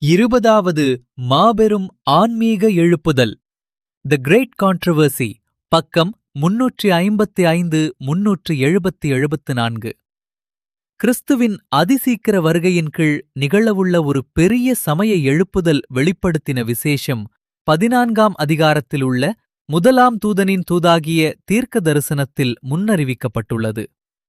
இருபதாவது மாபெரும் ஆன்மீக எழுப்புதல் த கிரேட் கான்ட்ரவர்சி பக்கம் முன்னூற்றி ஐம்பத்தி ஐந்து முன்னூற்றி எழுபத்தி எழுபத்து நான்கு கிறிஸ்துவின் அதிசீக்கிர வருகையின் கீழ் நிகழவுள்ள ஒரு பெரிய சமய எழுப்புதல் வெளிப்படுத்தின விசேஷம் பதினான்காம் அதிகாரத்தில் உள்ள முதலாம் தூதனின் தூதாகிய தீர்க்க தரிசனத்தில் முன்னறிவிக்கப்பட்டுள்ளது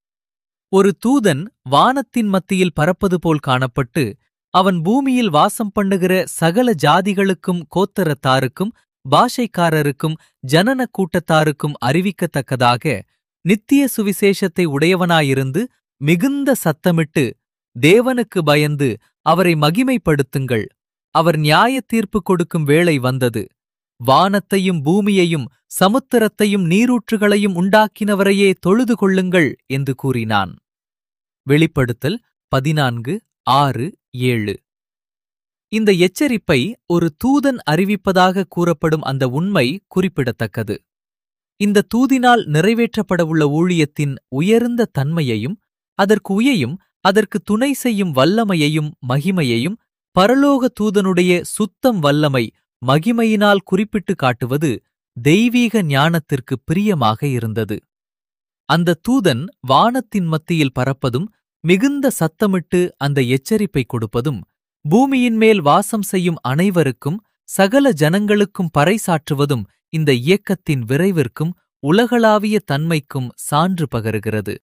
ஒரு தூதன் வானத்தின் மத்தியில் பறப்பது போல் காணப்பட்டு அவன் பூமியில் வாசம் பண்ணுகிற சகல ஜாதிகளுக்கும் கோத்தரத்தாருக்கும் பாஷைக்காரருக்கும் ஜனன கூட்டத்தாருக்கும் அறிவிக்கத்தக்கதாக நித்திய சுவிசேஷத்தை உடையவனாயிருந்து மிகுந்த சத்தமிட்டு தேவனுக்கு பயந்து அவரை மகிமைப்படுத்துங்கள் அவர் நியாய தீர்ப்பு கொடுக்கும் வேளை வந்தது வானத்தையும் பூமியையும் சமுத்திரத்தையும் நீரூற்றுகளையும் உண்டாக்கினவரையே தொழுது கொள்ளுங்கள் என்று கூறினான் வெளிப்படுத்தல் பதினான்கு ஆறு ஏழு இந்த எச்சரிப்பை ஒரு தூதன் அறிவிப்பதாக கூறப்படும் அந்த உண்மை குறிப்பிடத்தக்கது இந்த தூதினால் நிறைவேற்றப்படவுள்ள ஊழியத்தின் உயர்ந்த தன்மையையும் அதற்கு உயையும் அதற்கு துணை செய்யும் வல்லமையையும் மகிமையையும் பரலோக தூதனுடைய சுத்தம் வல்லமை மகிமையினால் குறிப்பிட்டு காட்டுவது தெய்வீக ஞானத்திற்கு பிரியமாக இருந்தது அந்த தூதன் வானத்தின் மத்தியில் பறப்பதும் மிகுந்த சத்தமிட்டு அந்த எச்சரிப்பை கொடுப்பதும் பூமியின் மேல் வாசம் செய்யும் அனைவருக்கும் சகல ஜனங்களுக்கும் பறைசாற்றுவதும் இந்த இயக்கத்தின் விரைவிற்கும் உலகளாவிய தன்மைக்கும் சான்று பகருகிறது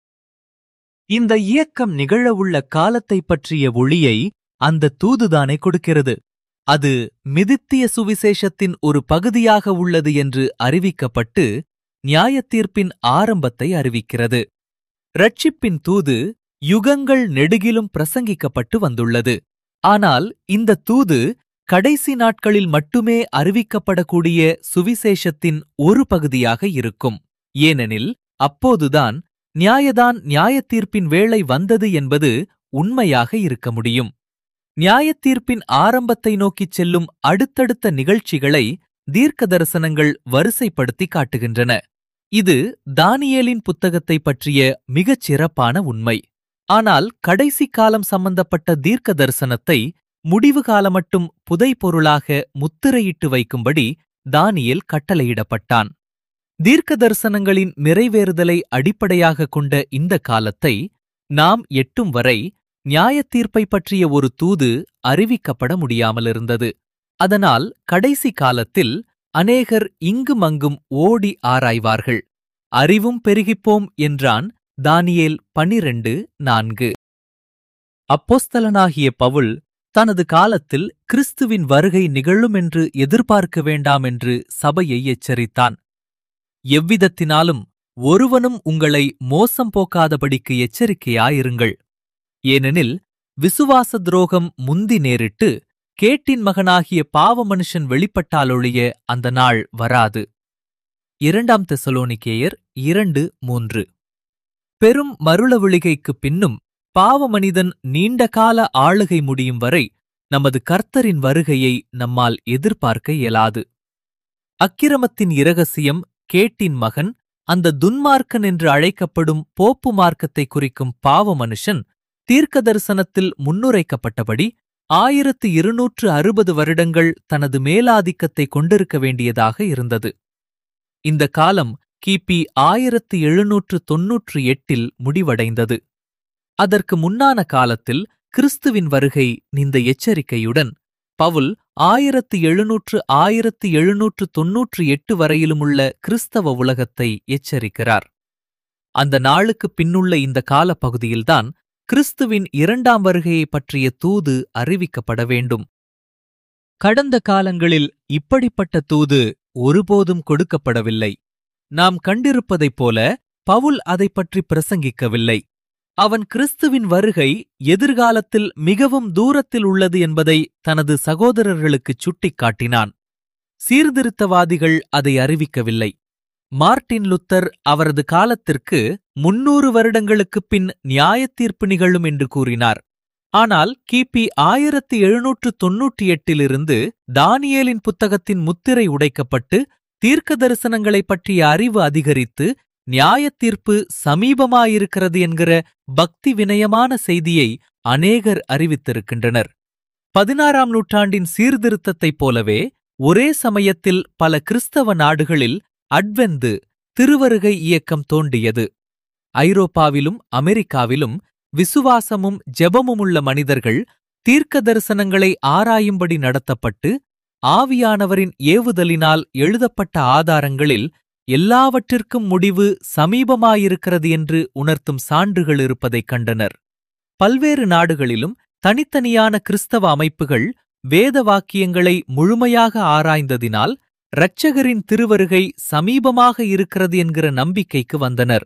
இந்த இயக்கம் நிகழவுள்ள காலத்தைப் பற்றிய ஒளியை அந்த தூதுதானே கொடுக்கிறது அது மிதித்திய சுவிசேஷத்தின் ஒரு பகுதியாக உள்ளது என்று அறிவிக்கப்பட்டு நியாயத்தீர்ப்பின் ஆரம்பத்தை அறிவிக்கிறது ரட்சிப்பின் தூது யுகங்கள் நெடுகிலும் பிரசங்கிக்கப்பட்டு வந்துள்ளது ஆனால் இந்த தூது கடைசி நாட்களில் மட்டுமே அறிவிக்கப்படக்கூடிய சுவிசேஷத்தின் ஒரு பகுதியாக இருக்கும் ஏனெனில் அப்போதுதான் நியாயதான் நியாயத்தீர்ப்பின் வேளை வந்தது என்பது உண்மையாக இருக்க முடியும் நியாயத்தீர்ப்பின் ஆரம்பத்தை நோக்கிச் செல்லும் அடுத்தடுத்த நிகழ்ச்சிகளை தீர்க்க தரிசனங்கள் வரிசைப்படுத்தி காட்டுகின்றன இது தானியேலின் புத்தகத்தை பற்றிய மிகச் சிறப்பான உண்மை ஆனால் கடைசி காலம் சம்பந்தப்பட்ட தீர்க்க தரிசனத்தை முடிவு காலமட்டும் புதைப்பொருளாக முத்திரையிட்டு வைக்கும்படி தானியேல் கட்டளையிடப்பட்டான் தீர்க்க தரிசனங்களின் நிறைவேறுதலை அடிப்படையாக கொண்ட இந்த காலத்தை நாம் எட்டும் வரை நியாயத்தீர்ப்பை பற்றிய ஒரு தூது அறிவிக்கப்பட முடியாமலிருந்தது அதனால் கடைசி காலத்தில் அநேகர் இங்குமங்கும் ஓடி ஆராய்வார்கள் அறிவும் பெருகிப்போம் என்றான் தானியேல் பனிரெண்டு நான்கு அப்போஸ்தலனாகிய பவுல் தனது காலத்தில் கிறிஸ்துவின் வருகை நிகழும் என்று எதிர்பார்க்க வேண்டாம் என்று சபையை எச்சரித்தான் எவ்விதத்தினாலும் ஒருவனும் உங்களை மோசம் போக்காதபடிக்கு எச்சரிக்கையாயிருங்கள் ஏனெனில் விசுவாச துரோகம் முந்தி நேரிட்டு கேட்டின் மகனாகிய பாவ மனுஷன் வெளிப்பட்டாலொழிய அந்த நாள் வராது இரண்டாம் தெசலோனிக்கேயர் இரண்டு மூன்று பெரும் மருளவிழிகைக்குப் பின்னும் பாவ மனிதன் நீண்டகால ஆளுகை முடியும் வரை நமது கர்த்தரின் வருகையை நம்மால் எதிர்பார்க்க இயலாது அக்கிரமத்தின் இரகசியம் கேட்டின் மகன் அந்த துன்மார்க்கன் என்று அழைக்கப்படும் போப்பு மார்க்கத்தை குறிக்கும் பாவ மனுஷன் தீர்க்க தரிசனத்தில் முன்னுரைக்கப்பட்டபடி ஆயிரத்து இருநூற்று அறுபது வருடங்கள் தனது மேலாதிக்கத்தை கொண்டிருக்க வேண்டியதாக இருந்தது இந்த காலம் கிபி ஆயிரத்து எழுநூற்று தொன்னூற்று எட்டில் முடிவடைந்தது அதற்கு முன்னான காலத்தில் கிறிஸ்துவின் வருகை இந்த எச்சரிக்கையுடன் பவுல் ஆயிரத்து எழுநூற்று ஆயிரத்து எழுநூற்று தொன்னூற்று எட்டு வரையிலுமுள்ள கிறிஸ்தவ உலகத்தை எச்சரிக்கிறார் அந்த நாளுக்குப் பின்னுள்ள இந்த காலப்பகுதியில்தான் கிறிஸ்துவின் இரண்டாம் வருகையை பற்றிய தூது அறிவிக்கப்பட வேண்டும் கடந்த காலங்களில் இப்படிப்பட்ட தூது ஒருபோதும் கொடுக்கப்படவில்லை நாம் கண்டிருப்பதைப் போல பவுல் அதைப் பற்றி பிரசங்கிக்கவில்லை அவன் கிறிஸ்துவின் வருகை எதிர்காலத்தில் மிகவும் தூரத்தில் உள்ளது என்பதை தனது சகோதரர்களுக்குச் சுட்டிக்காட்டினான் சீர்திருத்தவாதிகள் அதை அறிவிக்கவில்லை மார்ட்டின் லுத்தர் அவரது காலத்திற்கு முன்னூறு வருடங்களுக்குப் பின் நியாயத்தீர்ப்பு நிகழும் என்று கூறினார் ஆனால் கிபி ஆயிரத்தி எழுநூற்று தொன்னூற்றி எட்டிலிருந்து தானியேலின் புத்தகத்தின் முத்திரை உடைக்கப்பட்டு தீர்க்க தரிசனங்களைப் பற்றிய அறிவு அதிகரித்து நியாயத்தீர்ப்பு சமீபமாயிருக்கிறது என்கிற பக்தி வினயமான செய்தியை அநேகர் அறிவித்திருக்கின்றனர் பதினாறாம் நூற்றாண்டின் சீர்திருத்தத்தைப் போலவே ஒரே சமயத்தில் பல கிறிஸ்தவ நாடுகளில் அட்வெந்து திருவருகை இயக்கம் தோன்றியது ஐரோப்பாவிலும் அமெரிக்காவிலும் விசுவாசமும் ஜெபமுமுள்ள மனிதர்கள் தீர்க்க தரிசனங்களை ஆராயும்படி நடத்தப்பட்டு ஆவியானவரின் ஏவுதலினால் எழுதப்பட்ட ஆதாரங்களில் எல்லாவற்றிற்கும் முடிவு சமீபமாயிருக்கிறது என்று உணர்த்தும் சான்றுகள் இருப்பதைக் கண்டனர் பல்வேறு நாடுகளிலும் தனித்தனியான கிறிஸ்தவ அமைப்புகள் வேத வாக்கியங்களை முழுமையாக ஆராய்ந்ததினால் இரட்சகரின் திருவருகை சமீபமாக இருக்கிறது என்கிற நம்பிக்கைக்கு வந்தனர்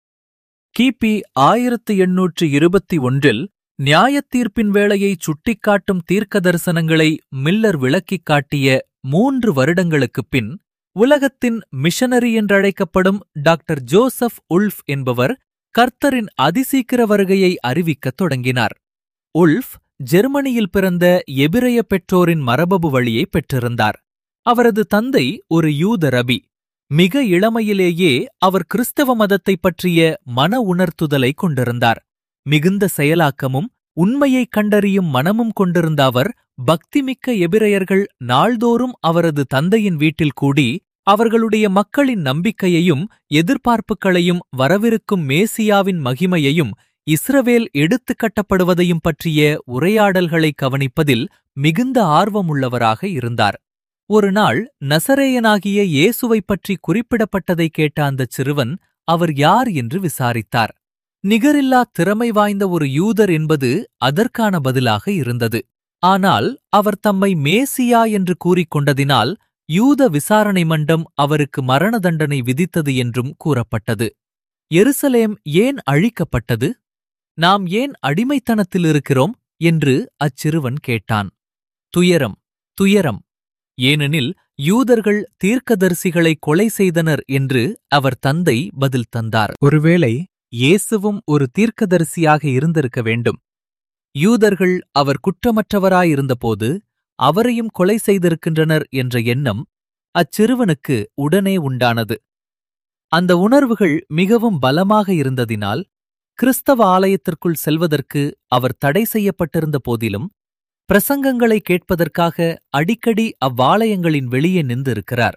கிபி ஆயிரத்து எண்ணூற்று இருபத்தி ஒன்றில் நியாயத்தீர்ப்பின் வேளையை சுட்டிக்காட்டும் தீர்க்க தரிசனங்களை மில்லர் விளக்கிக் காட்டிய மூன்று வருடங்களுக்குப் பின் உலகத்தின் மிஷனரி என்றழைக்கப்படும் டாக்டர் ஜோசப் உல்ஃப் என்பவர் கர்த்தரின் அதிசீக்கிர வருகையை அறிவிக்கத் தொடங்கினார் உல்ஃப் ஜெர்மனியில் பிறந்த எபிரய பெற்றோரின் மரபு வழியை பெற்றிருந்தார் அவரது தந்தை ஒரு யூத ரபி மிக இளமையிலேயே அவர் கிறிஸ்தவ மதத்தைப் பற்றிய மன உணர்த்துதலை கொண்டிருந்தார் மிகுந்த செயலாக்கமும் உண்மையைக் கண்டறியும் மனமும் கொண்டிருந்த அவர் பக்திமிக்க எபிரையர்கள் நாள்தோறும் அவரது தந்தையின் வீட்டில் கூடி அவர்களுடைய மக்களின் நம்பிக்கையையும் எதிர்பார்ப்புகளையும் வரவிருக்கும் மேசியாவின் மகிமையையும் இஸ்ரவேல் எடுத்துக் கட்டப்படுவதையும் பற்றிய உரையாடல்களை கவனிப்பதில் மிகுந்த ஆர்வமுள்ளவராக இருந்தார் ஒரு நாள் நசரேயனாகிய இயேசுவைப் பற்றி குறிப்பிடப்பட்டதை கேட்ட அந்தச் சிறுவன் அவர் யார் என்று விசாரித்தார் நிகரில்லா திறமை வாய்ந்த ஒரு யூதர் என்பது அதற்கான பதிலாக இருந்தது ஆனால் அவர் தம்மை மேசியா என்று கூறிக்கொண்டதினால் யூத விசாரணை மன்றம் அவருக்கு மரண தண்டனை விதித்தது என்றும் கூறப்பட்டது எருசலேம் ஏன் அழிக்கப்பட்டது நாம் ஏன் அடிமைத்தனத்தில் இருக்கிறோம் என்று அச்சிறுவன் கேட்டான் துயரம் துயரம் ஏனெனில் யூதர்கள் தீர்க்கதரிசிகளை கொலை செய்தனர் என்று அவர் தந்தை பதில் தந்தார் ஒருவேளை இயேசுவும் ஒரு தீர்க்கதரிசியாக இருந்திருக்க வேண்டும் யூதர்கள் அவர் குற்றமற்றவராயிருந்தபோது அவரையும் கொலை செய்திருக்கின்றனர் என்ற எண்ணம் அச்சிறுவனுக்கு உடனே உண்டானது அந்த உணர்வுகள் மிகவும் பலமாக இருந்ததினால் கிறிஸ்தவ ஆலயத்திற்குள் செல்வதற்கு அவர் தடை செய்யப்பட்டிருந்த போதிலும் பிரசங்கங்களை கேட்பதற்காக அடிக்கடி அவ்வாலயங்களின் வெளியே நின்றிருக்கிறார்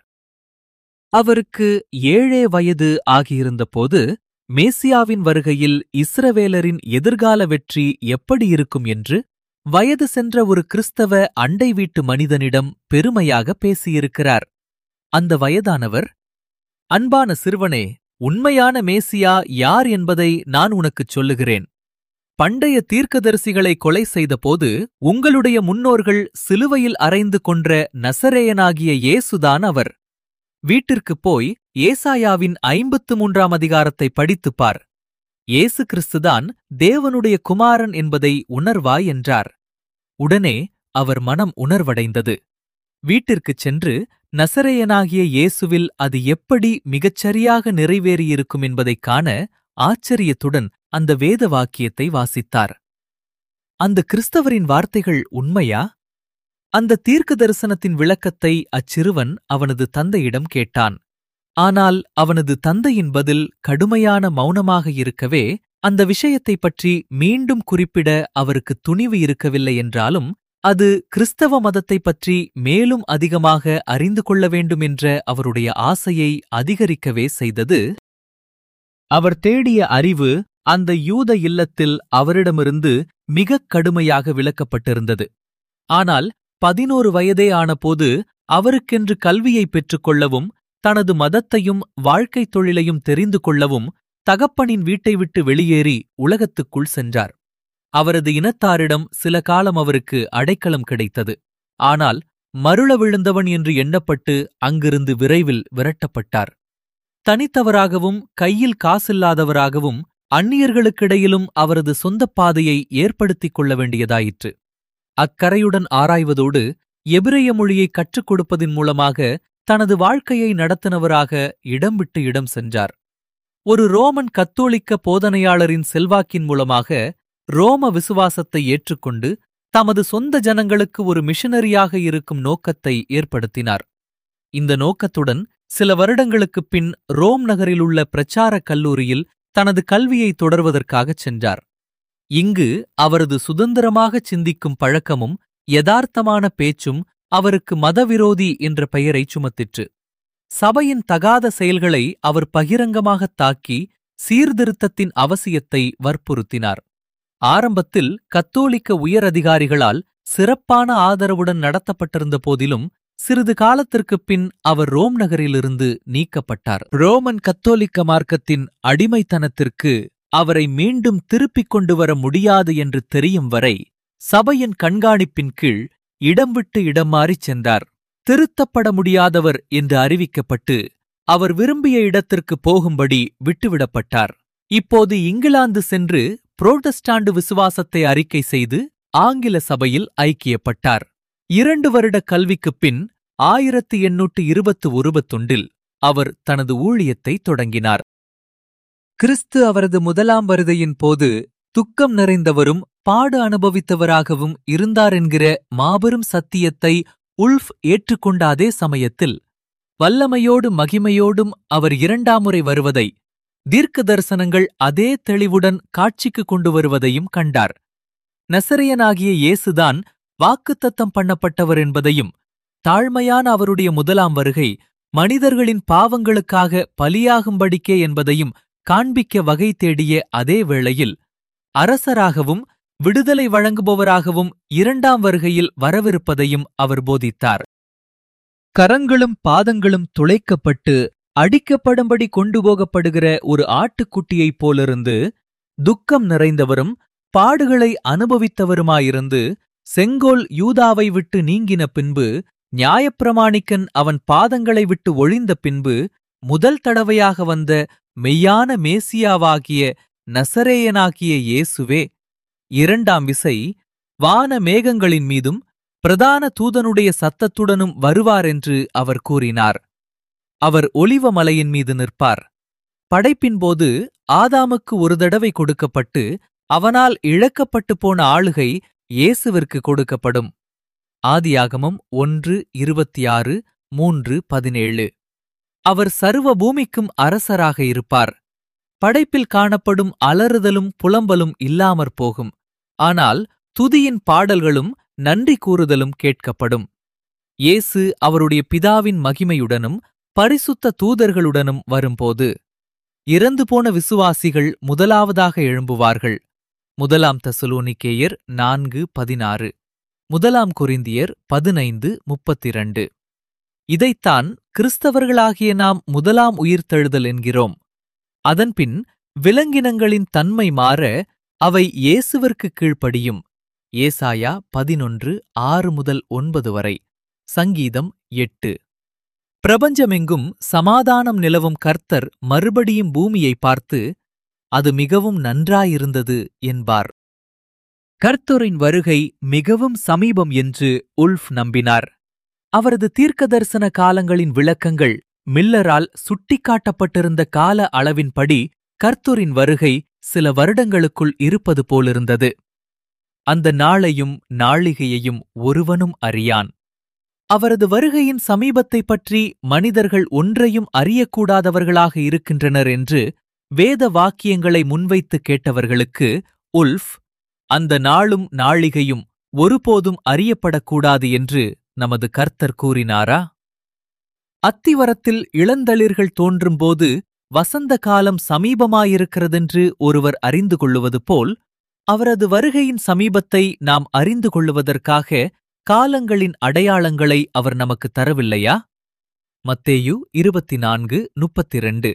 அவருக்கு ஏழே வயது ஆகியிருந்தபோது மேசியாவின் வருகையில் இஸ்ரவேலரின் எதிர்கால வெற்றி எப்படி இருக்கும் என்று வயது சென்ற ஒரு கிறிஸ்தவ அண்டை வீட்டு மனிதனிடம் பெருமையாக பேசியிருக்கிறார் அந்த வயதானவர் அன்பான சிறுவனே உண்மையான மேசியா யார் என்பதை நான் உனக்குச் சொல்லுகிறேன் பண்டைய தீர்க்கதரிசிகளை கொலை செய்தபோது உங்களுடைய முன்னோர்கள் சிலுவையில் அறைந்து கொன்ற நசரேயனாகிய இயேசுதான் அவர் வீட்டிற்குப் போய் ஏசாயாவின் ஐம்பத்து மூன்றாம் அதிகாரத்தை படித்துப் பார் இயேசு கிறிஸ்துதான் தேவனுடைய குமாரன் என்பதை உணர்வாய் என்றார் உடனே அவர் மனம் உணர்வடைந்தது வீட்டிற்குச் சென்று நசரேயனாகிய இயேசுவில் அது எப்படி மிகச்சரியாக நிறைவேறியிருக்கும் என்பதைக் காண ஆச்சரியத்துடன் அந்த வேத வாக்கியத்தை வாசித்தார் அந்த கிறிஸ்தவரின் வார்த்தைகள் உண்மையா அந்த தீர்க்க தரிசனத்தின் விளக்கத்தை அச்சிறுவன் அவனது தந்தையிடம் கேட்டான் ஆனால் அவனது தந்தையின் பதில் கடுமையான மௌனமாக இருக்கவே அந்த விஷயத்தைப் பற்றி மீண்டும் குறிப்பிட அவருக்கு துணிவு இருக்கவில்லை என்றாலும் அது கிறிஸ்தவ மதத்தைப் பற்றி மேலும் அதிகமாக அறிந்து கொள்ள வேண்டும் என்ற அவருடைய ஆசையை அதிகரிக்கவே செய்தது அவர் தேடிய அறிவு அந்த யூத இல்லத்தில் அவரிடமிருந்து மிகக் கடுமையாக விளக்கப்பட்டிருந்தது ஆனால் பதினோரு வயதே ஆனபோது அவருக்கென்று கல்வியை பெற்றுக்கொள்ளவும் தனது மதத்தையும் வாழ்க்கைத் தொழிலையும் தெரிந்து கொள்ளவும் தகப்பனின் வீட்டை விட்டு வெளியேறி உலகத்துக்குள் சென்றார் அவரது இனத்தாரிடம் சில காலம் அவருக்கு அடைக்கலம் கிடைத்தது ஆனால் மருள விழுந்தவன் என்று எண்ணப்பட்டு அங்கிருந்து விரைவில் விரட்டப்பட்டார் தனித்தவராகவும் கையில் காசில்லாதவராகவும் அந்நியர்களுக்கிடையிலும் அவரது சொந்தப் பாதையை ஏற்படுத்திக் கொள்ள வேண்டியதாயிற்று அக்கரையுடன் ஆராய்வதோடு எபிரேய மொழியை கற்றுக் கொடுப்பதின் மூலமாக தனது வாழ்க்கையை நடத்தினவராக இடம் விட்டு இடம் சென்றார் ஒரு ரோமன் கத்தோலிக்க போதனையாளரின் செல்வாக்கின் மூலமாக ரோம விசுவாசத்தை ஏற்றுக்கொண்டு தமது சொந்த ஜனங்களுக்கு ஒரு மிஷனரியாக இருக்கும் நோக்கத்தை ஏற்படுத்தினார் இந்த நோக்கத்துடன் சில வருடங்களுக்குப் பின் ரோம் நகரிலுள்ள பிரச்சாரக் கல்லூரியில் தனது கல்வியை தொடர்வதற்காகச் சென்றார் இங்கு அவரது சுதந்திரமாகச் சிந்திக்கும் பழக்கமும் யதார்த்தமான பேச்சும் அவருக்கு மதவிரோதி என்ற பெயரைச் சுமத்திற்று சபையின் தகாத செயல்களை அவர் பகிரங்கமாகத் தாக்கி சீர்திருத்தத்தின் அவசியத்தை வற்புறுத்தினார் ஆரம்பத்தில் கத்தோலிக்க உயரதிகாரிகளால் சிறப்பான ஆதரவுடன் நடத்தப்பட்டிருந்த போதிலும் சிறிது காலத்திற்குப் பின் அவர் ரோம் நகரிலிருந்து நீக்கப்பட்டார் ரோமன் கத்தோலிக்க மார்க்கத்தின் அடிமைத்தனத்திற்கு அவரை மீண்டும் திருப்பிக் கொண்டு வர முடியாது என்று தெரியும் வரை சபையின் கண்காணிப்பின் கீழ் இடம் விட்டு இடம் மாறிச் சென்றார் திருத்தப்பட முடியாதவர் என்று அறிவிக்கப்பட்டு அவர் விரும்பிய இடத்திற்கு போகும்படி விட்டுவிடப்பட்டார் இப்போது இங்கிலாந்து சென்று புரோட்டஸ்டாண்டு விசுவாசத்தை அறிக்கை செய்து ஆங்கில சபையில் ஐக்கியப்பட்டார் இரண்டு வருட கல்விக்குப் பின் ஆயிரத்தி எண்ணூற்று இருபத்து ஒருபத்தொண்டில் அவர் தனது ஊழியத்தை தொடங்கினார் கிறிஸ்து அவரது முதலாம் வருகையின் போது துக்கம் நிறைந்தவரும் பாடு அனுபவித்தவராகவும் இருந்தார் என்கிற மாபெரும் சத்தியத்தை உல்ஃப் ஏற்றுக்கொண்ட அதே சமயத்தில் வல்லமையோடு மகிமையோடும் அவர் இரண்டாம் முறை வருவதை தீர்க்க தரிசனங்கள் அதே தெளிவுடன் காட்சிக்கு கொண்டு வருவதையும் கண்டார் நசரையனாகிய இயேசுதான் வாக்குத்தத்தம் பண்ணப்பட்டவர் என்பதையும் தாழ்மையான அவருடைய முதலாம் வருகை மனிதர்களின் பாவங்களுக்காக பலியாகும்படிக்கே என்பதையும் காண்பிக்க வகை தேடிய அதே வேளையில் அரசராகவும் விடுதலை வழங்குபவராகவும் இரண்டாம் வருகையில் வரவிருப்பதையும் அவர் போதித்தார் கரங்களும் பாதங்களும் துளைக்கப்பட்டு அடிக்கப்படும்படி கொண்டு போகப்படுகிற ஒரு ஆட்டுக்குட்டியைப் போலிருந்து துக்கம் நிறைந்தவரும் பாடுகளை அனுபவித்தவருமாயிருந்து செங்கோல் யூதாவை விட்டு நீங்கின பின்பு நியாயப்பிரமாணிக்கன் அவன் பாதங்களை விட்டு ஒழிந்த பின்பு முதல் தடவையாக வந்த மெய்யான மேசியாவாகிய நசரேயனாகிய இயேசுவே இரண்டாம் விசை வான மேகங்களின் மீதும் பிரதான தூதனுடைய சத்தத்துடனும் வருவார் என்று அவர் கூறினார் அவர் ஒலிவ மலையின் மீது நிற்பார் படைப்பின்போது ஆதாமுக்கு ஒரு தடவை கொடுக்கப்பட்டு அவனால் இழக்கப்பட்டு போன ஆளுகை இயேசுவிற்கு கொடுக்கப்படும் ஆதியாகமம் ஒன்று இருபத்தி ஆறு மூன்று பதினேழு அவர் சர்வ பூமிக்கும் அரசராக இருப்பார் படைப்பில் காணப்படும் அலறுதலும் புலம்பலும் இல்லாமற் போகும் ஆனால் துதியின் பாடல்களும் நன்றி கூறுதலும் கேட்கப்படும் இயேசு அவருடைய பிதாவின் மகிமையுடனும் பரிசுத்த தூதர்களுடனும் வரும்போது இறந்து போன விசுவாசிகள் முதலாவதாக எழும்புவார்கள் முதலாம் தசுலோனிக்கேயர் நான்கு பதினாறு முதலாம் கொரிந்தியர் பதினைந்து முப்பத்திரண்டு இதைத்தான் கிறிஸ்தவர்களாகிய நாம் முதலாம் உயிர்த்தெழுதல் என்கிறோம் அதன்பின் விலங்கினங்களின் தன்மை மாற அவை இயேசுவிற்கு கீழ்ப்படியும் ஏசாயா பதினொன்று ஆறு முதல் ஒன்பது வரை சங்கீதம் எட்டு பிரபஞ்சமெங்கும் சமாதானம் நிலவும் கர்த்தர் மறுபடியும் பூமியை பார்த்து அது மிகவும் நன்றாயிருந்தது என்பார் கர்த்தரின் வருகை மிகவும் சமீபம் என்று உல்ஃப் நம்பினார் அவரது தீர்க்கதரிசன காலங்களின் விளக்கங்கள் மில்லரால் சுட்டிக்காட்டப்பட்டிருந்த கால அளவின்படி கர்த்தரின் வருகை சில வருடங்களுக்குள் இருப்பது போலிருந்தது அந்த நாளையும் நாளிகையையும் ஒருவனும் அறியான் அவரது வருகையின் சமீபத்தைப் பற்றி மனிதர்கள் ஒன்றையும் அறியக்கூடாதவர்களாக இருக்கின்றனர் என்று வேத வாக்கியங்களை முன்வைத்து கேட்டவர்களுக்கு உல்ஃப் அந்த நாளும் நாளிகையும் ஒருபோதும் அறியப்படக்கூடாது என்று நமது கர்த்தர் கூறினாரா அத்திவரத்தில் இளந்தளிர்கள் தோன்றும்போது வசந்த காலம் சமீபமாயிருக்கிறதென்று ஒருவர் அறிந்து கொள்ளுவது போல் அவரது வருகையின் சமீபத்தை நாம் அறிந்து கொள்ளுவதற்காக காலங்களின் அடையாளங்களை அவர் நமக்கு தரவில்லையா மத்தேயு இருபத்தி நான்கு முப்பத்திரண்டு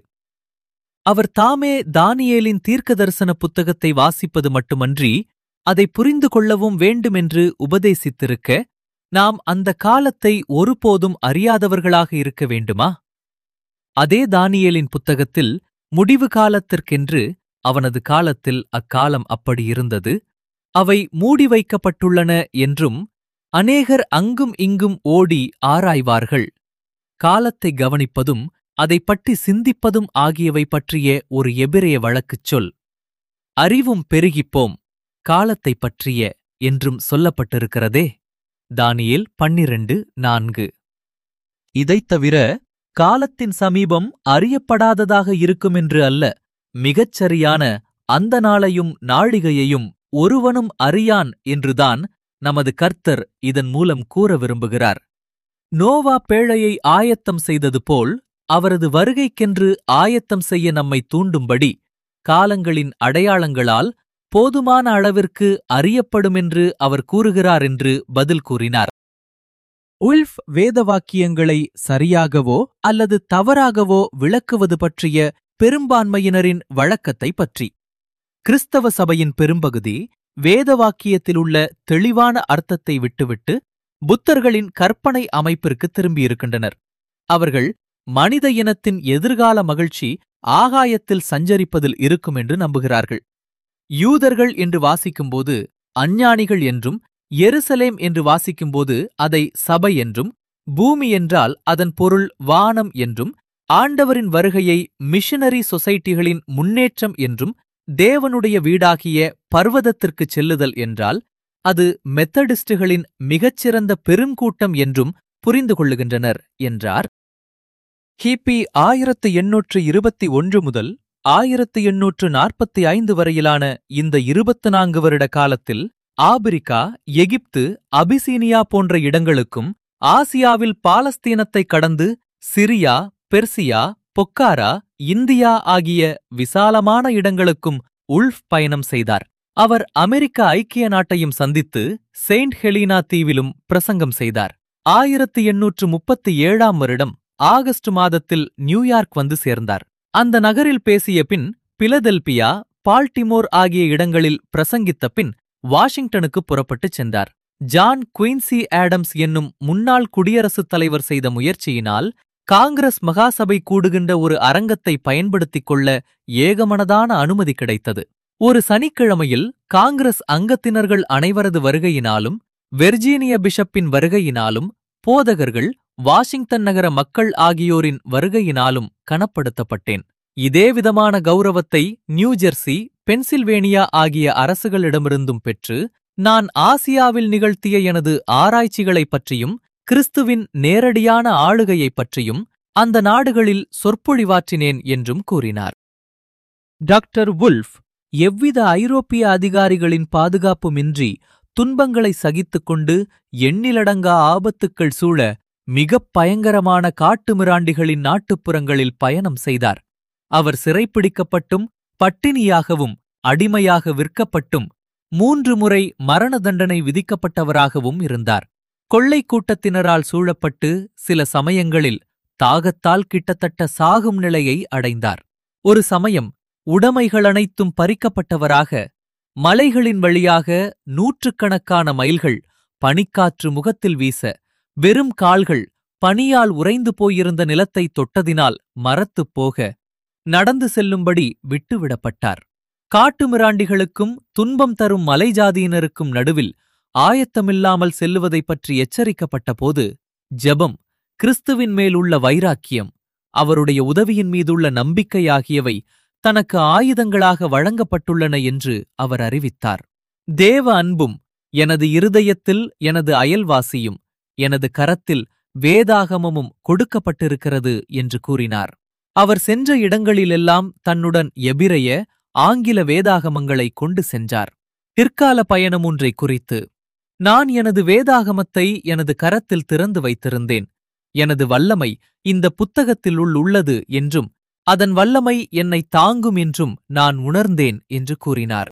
அவர் தாமே தானியேலின் தீர்க்கதரிசன புத்தகத்தை வாசிப்பது மட்டுமன்றி அதை புரிந்து கொள்ளவும் வேண்டுமென்று உபதேசித்திருக்க நாம் அந்த காலத்தை ஒருபோதும் அறியாதவர்களாக இருக்க வேண்டுமா அதே தானியேலின் புத்தகத்தில் முடிவு காலத்திற்கென்று அவனது காலத்தில் அக்காலம் அப்படி இருந்தது அவை மூடி வைக்கப்பட்டுள்ளன என்றும் அநேகர் அங்கும் இங்கும் ஓடி ஆராய்வார்கள் காலத்தை கவனிப்பதும் அதைப் பற்றி சிந்திப்பதும் ஆகியவை பற்றிய ஒரு எபிரேய வழக்குச் சொல் அறிவும் பெருகிப்போம் காலத்தைப் பற்றிய என்றும் சொல்லப்பட்டிருக்கிறதே தானியேல் பன்னிரண்டு நான்கு இதைத் தவிர காலத்தின் சமீபம் அறியப்படாததாக இருக்குமென்று அல்ல மிகச் சரியான அந்த நாளையும் நாழிகையையும் ஒருவனும் அறியான் என்றுதான் நமது கர்த்தர் இதன் மூலம் கூற விரும்புகிறார் நோவா பேழையை ஆயத்தம் செய்தது போல் அவரது வருகைக்கென்று ஆயத்தம் செய்ய நம்மை தூண்டும்படி காலங்களின் அடையாளங்களால் போதுமான அளவிற்கு அறியப்படுமென்று அவர் கூறுகிறார் என்று பதில் கூறினார் உல்ஃப் வேதவாக்கியங்களை சரியாகவோ அல்லது தவறாகவோ விளக்குவது பற்றிய பெரும்பான்மையினரின் வழக்கத்தை பற்றி கிறிஸ்தவ சபையின் பெரும்பகுதி வேதவாக்கியத்திலுள்ள தெளிவான அர்த்தத்தை விட்டுவிட்டு புத்தர்களின் கற்பனை அமைப்பிற்கு திரும்பியிருக்கின்றனர் அவர்கள் மனித இனத்தின் எதிர்கால மகிழ்ச்சி ஆகாயத்தில் சஞ்சரிப்பதில் இருக்கும் என்று நம்புகிறார்கள் யூதர்கள் என்று வாசிக்கும்போது அஞ்ஞானிகள் என்றும் எருசலேம் என்று வாசிக்கும்போது அதை சபை என்றும் பூமி என்றால் அதன் பொருள் வானம் என்றும் ஆண்டவரின் வருகையை மிஷனரி சொசைட்டிகளின் முன்னேற்றம் என்றும் தேவனுடைய வீடாகிய பர்வதத்திற்குச் செல்லுதல் என்றால் அது மெத்தடிஸ்டுகளின் மிகச்சிறந்த பெருங்கூட்டம் என்றும் புரிந்து கொள்ளுகின்றனர் என்றார் கிபி ஆயிரத்து எண்ணூற்று இருபத்தி ஒன்று முதல் ஆயிரத்து எண்ணூற்று நாற்பத்தி ஐந்து வரையிலான இந்த இருபத்து நான்கு வருட காலத்தில் ஆபிரிக்கா எகிப்து அபிசீனியா போன்ற இடங்களுக்கும் ஆசியாவில் பாலஸ்தீனத்தை கடந்து சிரியா பெர்சியா பொக்காரா இந்தியா ஆகிய விசாலமான இடங்களுக்கும் உல்ஃப் பயணம் செய்தார் அவர் அமெரிக்க ஐக்கிய நாட்டையும் சந்தித்து செயின்ட் ஹெலீனா தீவிலும் பிரசங்கம் செய்தார் ஆயிரத்து எண்ணூற்று முப்பத்தி ஏழாம் வருடம் ஆகஸ்ட் மாதத்தில் நியூயார்க் வந்து சேர்ந்தார் அந்த நகரில் பேசிய பின் பிலதெல்பியா பால்டிமோர் ஆகிய இடங்களில் பிரசங்கித்த பின் வாஷிங்டனுக்கு புறப்பட்டுச் சென்றார் ஜான் குயின்சி ஆடம்ஸ் என்னும் முன்னாள் குடியரசுத் தலைவர் செய்த முயற்சியினால் காங்கிரஸ் மகாசபை கூடுகின்ற ஒரு அரங்கத்தை பயன்படுத்திக் கொள்ள ஏகமனதான அனுமதி கிடைத்தது ஒரு சனிக்கிழமையில் காங்கிரஸ் அங்கத்தினர்கள் அனைவரது வருகையினாலும் வெர்ஜீனிய பிஷப்பின் வருகையினாலும் போதகர்கள் வாஷிங்டன் நகர மக்கள் ஆகியோரின் வருகையினாலும் கனப்படுத்தப்பட்டேன் இதே விதமான கௌரவத்தை நியூஜெர்சி பென்சில்வேனியா ஆகிய அரசுகளிடமிருந்தும் பெற்று நான் ஆசியாவில் நிகழ்த்திய எனது ஆராய்ச்சிகளைப் பற்றியும் கிறிஸ்துவின் நேரடியான ஆளுகையைப் பற்றியும் அந்த நாடுகளில் சொற்பொழிவாற்றினேன் என்றும் கூறினார் டாக்டர் வுல்ஃப் எவ்வித ஐரோப்பிய அதிகாரிகளின் பாதுகாப்புமின்றி துன்பங்களை சகித்துக் கொண்டு எண்ணிலடங்கா ஆபத்துக்கள் சூழ மிகப் பயங்கரமான காட்டுமிராண்டிகளின் நாட்டுப்புறங்களில் பயணம் செய்தார் அவர் சிறைப்பிடிக்கப்பட்டும் பட்டினியாகவும் அடிமையாக விற்கப்பட்டும் மூன்று முறை மரண தண்டனை விதிக்கப்பட்டவராகவும் இருந்தார் கொள்ளை கூட்டத்தினரால் சூழப்பட்டு சில சமயங்களில் தாகத்தால் கிட்டத்தட்ட சாகும் நிலையை அடைந்தார் ஒரு சமயம் உடைமைகள் அனைத்தும் பறிக்கப்பட்டவராக மலைகளின் வழியாக நூற்றுக்கணக்கான மைல்கள் பனிக்காற்று முகத்தில் வீச வெறும் கால்கள் பனியால் உறைந்து போயிருந்த நிலத்தை தொட்டதினால் மரத்துப் போக நடந்து செல்லும்படி விட்டுவிடப்பட்டார் காட்டுமிராண்டிகளுக்கும் துன்பம் தரும் மலைஜாதியினருக்கும் நடுவில் ஆயத்தமில்லாமல் செல்லுவதைப் பற்றி எச்சரிக்கப்பட்ட போது ஜெபம் கிறிஸ்துவின் மேலுள்ள வைராக்கியம் அவருடைய உதவியின் மீதுள்ள நம்பிக்கை ஆகியவை தனக்கு ஆயுதங்களாக வழங்கப்பட்டுள்ளன என்று அவர் அறிவித்தார் தேவ அன்பும் எனது இருதயத்தில் எனது அயல்வாசியும் எனது கரத்தில் வேதாகமமும் கொடுக்கப்பட்டிருக்கிறது என்று கூறினார் அவர் சென்ற இடங்களிலெல்லாம் தன்னுடன் எபிரைய ஆங்கில வேதாகமங்களை கொண்டு சென்றார் பிற்கால பயணம் ஒன்றை குறித்து நான் எனது வேதாகமத்தை எனது கரத்தில் திறந்து வைத்திருந்தேன் எனது வல்லமை இந்த புத்தகத்தில் உள்ளது என்றும் அதன் வல்லமை என்னை தாங்கும் என்றும் நான் உணர்ந்தேன் என்று கூறினார்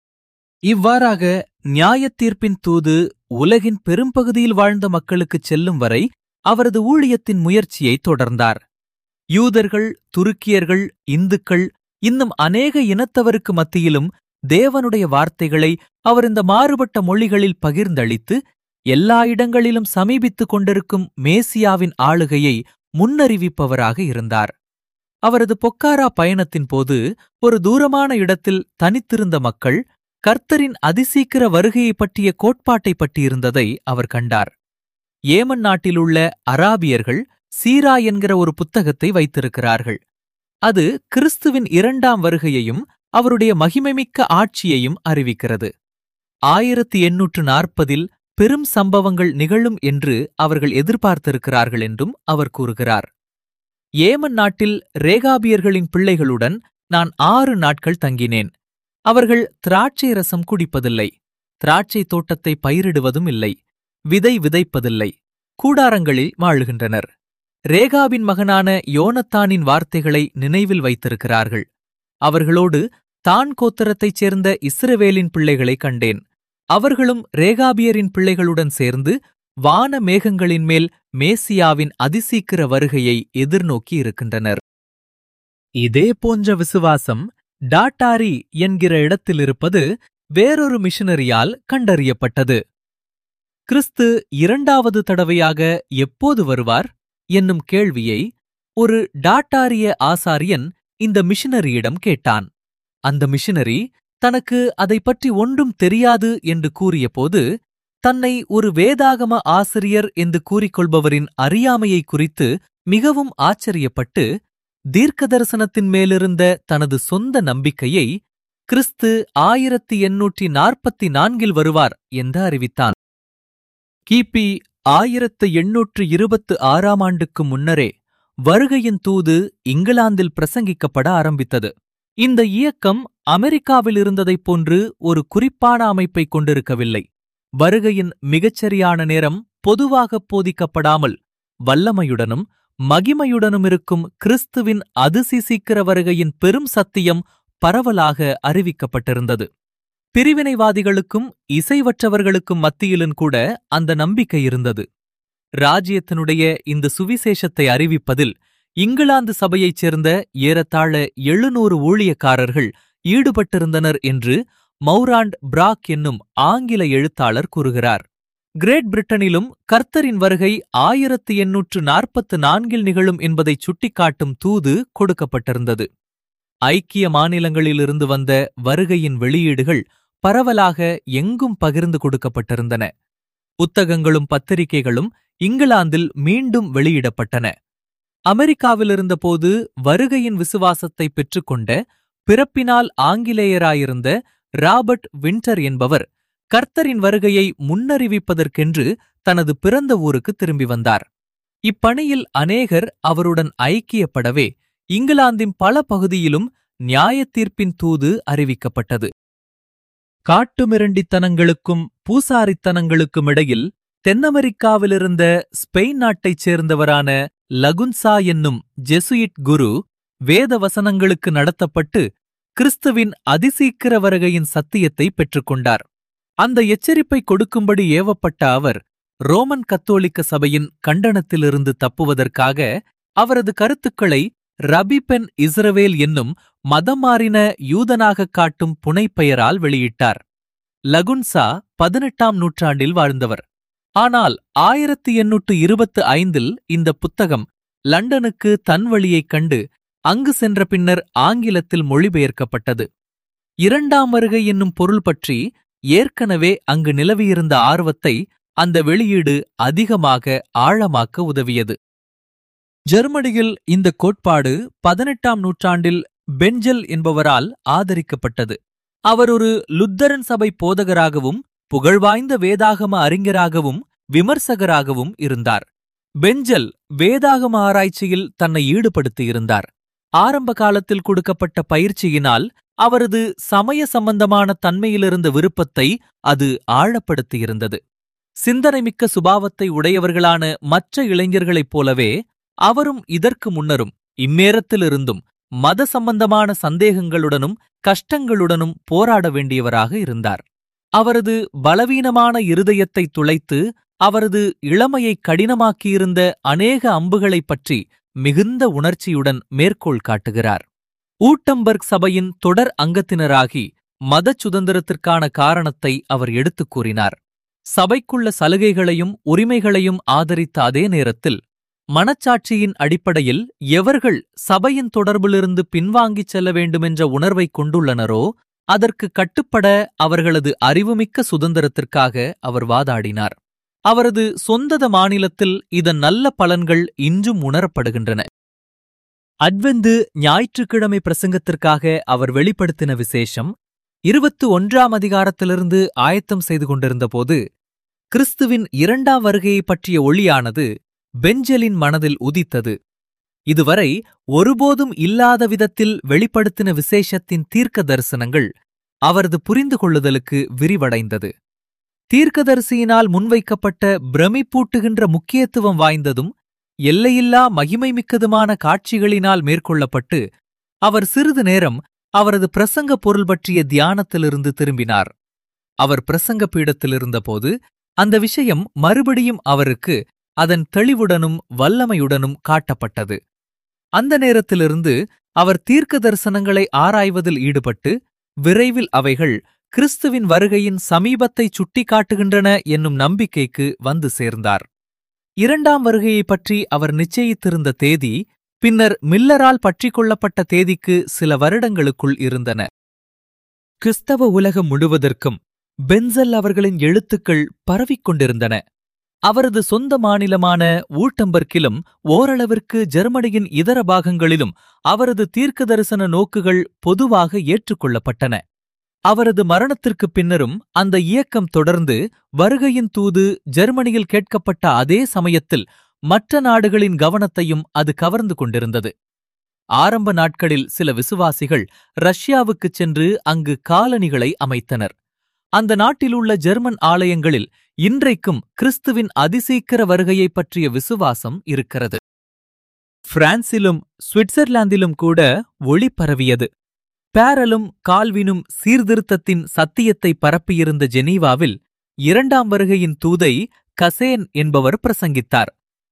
இவ்வாறாக நியாயத்தீர்ப்பின் தூது உலகின் பெரும்பகுதியில் வாழ்ந்த மக்களுக்குச் செல்லும் வரை அவரது ஊழியத்தின் முயற்சியை தொடர்ந்தார் யூதர்கள் துருக்கியர்கள் இந்துக்கள் இன்னும் அநேக இனத்தவருக்கு மத்தியிலும் தேவனுடைய வார்த்தைகளை அவர் இந்த மாறுபட்ட மொழிகளில் பகிர்ந்தளித்து எல்லா இடங்களிலும் சமீபித்துக் கொண்டிருக்கும் மேசியாவின் ஆளுகையை முன்னறிவிப்பவராக இருந்தார் அவரது பொக்காரா பயணத்தின் போது ஒரு தூரமான இடத்தில் தனித்திருந்த மக்கள் கர்த்தரின் அதிசீக்கிர வருகையைப் பற்றிய கோட்பாட்டை பற்றியிருந்ததை அவர் கண்டார் ஏமன் நாட்டிலுள்ள அராபியர்கள் சீரா என்கிற ஒரு புத்தகத்தை வைத்திருக்கிறார்கள் அது கிறிஸ்துவின் இரண்டாம் வருகையையும் அவருடைய மகிமைமிக்க ஆட்சியையும் அறிவிக்கிறது ஆயிரத்தி எண்ணூற்று நாற்பதில் பெரும் சம்பவங்கள் நிகழும் என்று அவர்கள் எதிர்பார்த்திருக்கிறார்கள் என்றும் அவர் கூறுகிறார் ஏமன் நாட்டில் ரேகாபியர்களின் பிள்ளைகளுடன் நான் ஆறு நாட்கள் தங்கினேன் அவர்கள் திராட்சை ரசம் குடிப்பதில்லை திராட்சை தோட்டத்தை பயிரிடுவதும் இல்லை விதை விதைப்பதில்லை கூடாரங்களில் வாழுகின்றனர் ரேகாவின் மகனான யோனத்தானின் வார்த்தைகளை நினைவில் வைத்திருக்கிறார்கள் அவர்களோடு தான் கோத்திரத்தைச் சேர்ந்த இஸ்ரவேலின் பிள்ளைகளை கண்டேன் அவர்களும் ரேகாபியரின் பிள்ளைகளுடன் சேர்ந்து வான மேகங்களின் மேல் மேசியாவின் அதிசீக்கிர வருகையை எதிர்நோக்கி இருக்கின்றனர் இதே போன்ற விசுவாசம் டாட்டாரி என்கிற இடத்தில் இருப்பது வேறொரு மிஷனரியால் கண்டறியப்பட்டது கிறிஸ்து இரண்டாவது தடவையாக எப்போது வருவார் என்னும் கேள்வியை ஒரு டாட்டாரிய ஆசாரியன் இந்த மிஷனரியிடம் கேட்டான் அந்த மிஷனரி தனக்கு அதை பற்றி ஒன்றும் தெரியாது என்று கூறியபோது தன்னை ஒரு வேதாகம ஆசிரியர் என்று கூறிக்கொள்பவரின் அறியாமையை குறித்து மிகவும் ஆச்சரியப்பட்டு தீர்க்க தரிசனத்தின் மேலிருந்த தனது சொந்த நம்பிக்கையை கிறிஸ்து ஆயிரத்தி எண்ணூற்றி நாற்பத்தி நான்கில் வருவார் என்று அறிவித்தான் கிபி ஆயிரத்து எண்ணூற்று இருபத்து ஆறாம் ஆண்டுக்கு முன்னரே வருகையின் தூது இங்கிலாந்தில் பிரசங்கிக்கப்பட ஆரம்பித்தது இந்த இயக்கம் அமெரிக்காவில் இருந்ததைப் போன்று ஒரு குறிப்பான அமைப்பை கொண்டிருக்கவில்லை வருகையின் மிகச்சரியான நேரம் பொதுவாகப் போதிக்கப்படாமல் வல்லமையுடனும் மகிமையுடனும் இருக்கும் கிறிஸ்துவின் அதிசீசீக்கிர வருகையின் பெரும் சத்தியம் பரவலாக அறிவிக்கப்பட்டிருந்தது பிரிவினைவாதிகளுக்கும் இசைவற்றவர்களுக்கும் மத்தியிலும் கூட அந்த நம்பிக்கை இருந்தது ராஜ்யத்தினுடைய இந்த சுவிசேஷத்தை அறிவிப்பதில் இங்கிலாந்து சபையைச் சேர்ந்த ஏறத்தாழ எழுநூறு ஊழியக்காரர்கள் ஈடுபட்டிருந்தனர் என்று மௌராண்ட் பிராக் என்னும் ஆங்கில எழுத்தாளர் கூறுகிறார் கிரேட் பிரிட்டனிலும் கர்த்தரின் வருகை ஆயிரத்து எண்ணூற்று நாற்பத்து நான்கில் நிகழும் என்பதைச் சுட்டிக்காட்டும் தூது கொடுக்கப்பட்டிருந்தது ஐக்கிய மாநிலங்களிலிருந்து வந்த வருகையின் வெளியீடுகள் பரவலாக எங்கும் பகிர்ந்து கொடுக்கப்பட்டிருந்தன புத்தகங்களும் பத்திரிகைகளும் இங்கிலாந்தில் மீண்டும் வெளியிடப்பட்டன அமெரிக்காவிலிருந்தபோது வருகையின் விசுவாசத்தை பெற்றுக்கொண்ட பிறப்பினால் ஆங்கிலேயராயிருந்த ராபர்ட் வின்டர் என்பவர் கர்த்தரின் வருகையை முன்னறிவிப்பதற்கென்று தனது பிறந்த ஊருக்கு திரும்பி வந்தார் இப்பணியில் அநேகர் அவருடன் ஐக்கியப்படவே இங்கிலாந்தின் பல பகுதியிலும் நியாயத்தீர்ப்பின் தூது அறிவிக்கப்பட்டது காட்டுமிரண்டித்தனங்களுக்கும் பூசாரித்தனங்களுக்கும் இடையில் தென்னமெரிக்காவிலிருந்த ஸ்பெயின் நாட்டைச் சேர்ந்தவரான லகுன்சா என்னும் ஜெசுயிட் குரு வேத வசனங்களுக்கு நடத்தப்பட்டு கிறிஸ்துவின் அதிசீக்கிர வருகையின் சத்தியத்தை பெற்றுக்கொண்டார் அந்த எச்சரிப்பை கொடுக்கும்படி ஏவப்பட்ட அவர் ரோமன் கத்தோலிக்க சபையின் கண்டனத்திலிருந்து தப்புவதற்காக அவரது கருத்துக்களை ரபி பென் இஸ்ரவேல் என்னும் மதமாறின யூதனாகக் காட்டும் புனைப்பெயரால் வெளியிட்டார் லகுன்சா பதினெட்டாம் நூற்றாண்டில் வாழ்ந்தவர் ஆனால் ஆயிரத்தி எண்ணூற்று இருபத்து ஐந்தில் இந்த புத்தகம் லண்டனுக்கு தன் வழியைக் கண்டு அங்கு சென்ற பின்னர் ஆங்கிலத்தில் மொழிபெயர்க்கப்பட்டது இரண்டாம் வருகை என்னும் பொருள் பற்றி ஏற்கனவே அங்கு நிலவியிருந்த ஆர்வத்தை அந்த வெளியீடு அதிகமாக ஆழமாக்க உதவியது ஜெர்மனியில் இந்த கோட்பாடு பதினெட்டாம் நூற்றாண்டில் பென்ஜல் என்பவரால் ஆதரிக்கப்பட்டது அவர் ஒரு லுத்தரன் சபை போதகராகவும் புகழ்வாய்ந்த வேதாகம அறிஞராகவும் விமர்சகராகவும் இருந்தார் பெஞ்சல் வேதாகம ஆராய்ச்சியில் தன்னை ஈடுபடுத்தியிருந்தார் ஆரம்ப காலத்தில் கொடுக்கப்பட்ட பயிற்சியினால் அவரது சமய சம்பந்தமான தன்மையிலிருந்த விருப்பத்தை அது ஆழப்படுத்தியிருந்தது சிந்தனைமிக்க சுபாவத்தை உடையவர்களான மற்ற இளைஞர்களைப் போலவே அவரும் இதற்கு முன்னரும் இம்மேரத்திலிருந்தும் மத சம்பந்தமான சந்தேகங்களுடனும் கஷ்டங்களுடனும் போராட வேண்டியவராக இருந்தார் அவரது பலவீனமான இருதயத்தை துளைத்து அவரது இளமையை கடினமாக்கியிருந்த அநேக அம்புகளைப் பற்றி மிகுந்த உணர்ச்சியுடன் மேற்கோள் காட்டுகிறார் ஊட்டம்பர்க் சபையின் தொடர் அங்கத்தினராகி மதச் சுதந்திரத்திற்கான காரணத்தை அவர் எடுத்துக் கூறினார் சபைக்குள்ள சலுகைகளையும் உரிமைகளையும் ஆதரித்த அதே நேரத்தில் மனச்சாட்சியின் அடிப்படையில் எவர்கள் சபையின் தொடர்பிலிருந்து பின்வாங்கிச் செல்ல வேண்டுமென்ற உணர்வைக் கொண்டுள்ளனரோ அதற்கு கட்டுப்பட அவர்களது அறிவுமிக்க சுதந்திரத்திற்காக அவர் வாதாடினார் அவரது சொந்தத மாநிலத்தில் இதன் நல்ல பலன்கள் இன்றும் உணரப்படுகின்றன அட்வெந்து ஞாயிற்றுக்கிழமை பிரசங்கத்திற்காக அவர் வெளிப்படுத்தின விசேஷம் இருபத்து ஒன்றாம் அதிகாரத்திலிருந்து ஆயத்தம் செய்து கொண்டிருந்தபோது கிறிஸ்துவின் இரண்டாம் வருகையைப் பற்றிய ஒளியானது பெஞ்சலின் மனதில் உதித்தது இதுவரை ஒருபோதும் இல்லாத விதத்தில் வெளிப்படுத்தின விசேஷத்தின் தீர்க்க தரிசனங்கள் அவரது புரிந்து கொள்ளுதலுக்கு விரிவடைந்தது தீர்க்கதரிசியினால் முன்வைக்கப்பட்ட பிரமிப்பூட்டுகின்ற முக்கியத்துவம் வாய்ந்ததும் எல்லையில்லா மகிமை மிக்கதுமான காட்சிகளினால் மேற்கொள்ளப்பட்டு அவர் சிறிது நேரம் அவரது பிரசங்க பொருள் பற்றிய தியானத்திலிருந்து திரும்பினார் அவர் பிரசங்க பீடத்திலிருந்தபோது அந்த விஷயம் மறுபடியும் அவருக்கு அதன் தெளிவுடனும் வல்லமையுடனும் காட்டப்பட்டது அந்த நேரத்திலிருந்து அவர் தீர்க்க தரிசனங்களை ஆராய்வதில் ஈடுபட்டு விரைவில் அவைகள் கிறிஸ்துவின் வருகையின் சமீபத்தை சுட்டிக்காட்டுகின்றன என்னும் நம்பிக்கைக்கு வந்து சேர்ந்தார் இரண்டாம் வருகையைப் பற்றி அவர் நிச்சயித்திருந்த தேதி பின்னர் மில்லரால் பற்றிக் கொள்ளப்பட்ட தேதிக்கு சில வருடங்களுக்குள் இருந்தன கிறிஸ்தவ உலகம் முழுவதற்கும் பென்சல் அவர்களின் எழுத்துக்கள் பரவிக் கொண்டிருந்தன அவரது சொந்த மாநிலமான ஊட்டம்பர்க்கிலும் ஓரளவிற்கு ஜெர்மனியின் இதர பாகங்களிலும் அவரது தீர்க்க தரிசன நோக்குகள் பொதுவாக ஏற்றுக்கொள்ளப்பட்டன அவரது மரணத்திற்குப் பின்னரும் அந்த இயக்கம் தொடர்ந்து வருகையின் தூது ஜெர்மனியில் கேட்கப்பட்ட அதே சமயத்தில் மற்ற நாடுகளின் கவனத்தையும் அது கவர்ந்து கொண்டிருந்தது ஆரம்ப நாட்களில் சில விசுவாசிகள் ரஷ்யாவுக்குச் சென்று அங்கு காலனிகளை அமைத்தனர் அந்த நாட்டிலுள்ள ஜெர்மன் ஆலயங்களில் இன்றைக்கும் கிறிஸ்துவின் அதிசீக்கிர வருகையைப் பற்றிய விசுவாசம் இருக்கிறது பிரான்சிலும் சுவிட்சர்லாந்திலும் கூட ஒளி பரவியது பேரலும் கால்வினும் சீர்திருத்தத்தின் சத்தியத்தை பரப்பியிருந்த ஜெனீவாவில் இரண்டாம் வருகையின் தூதை கசேன் என்பவர் பிரசங்கித்தார்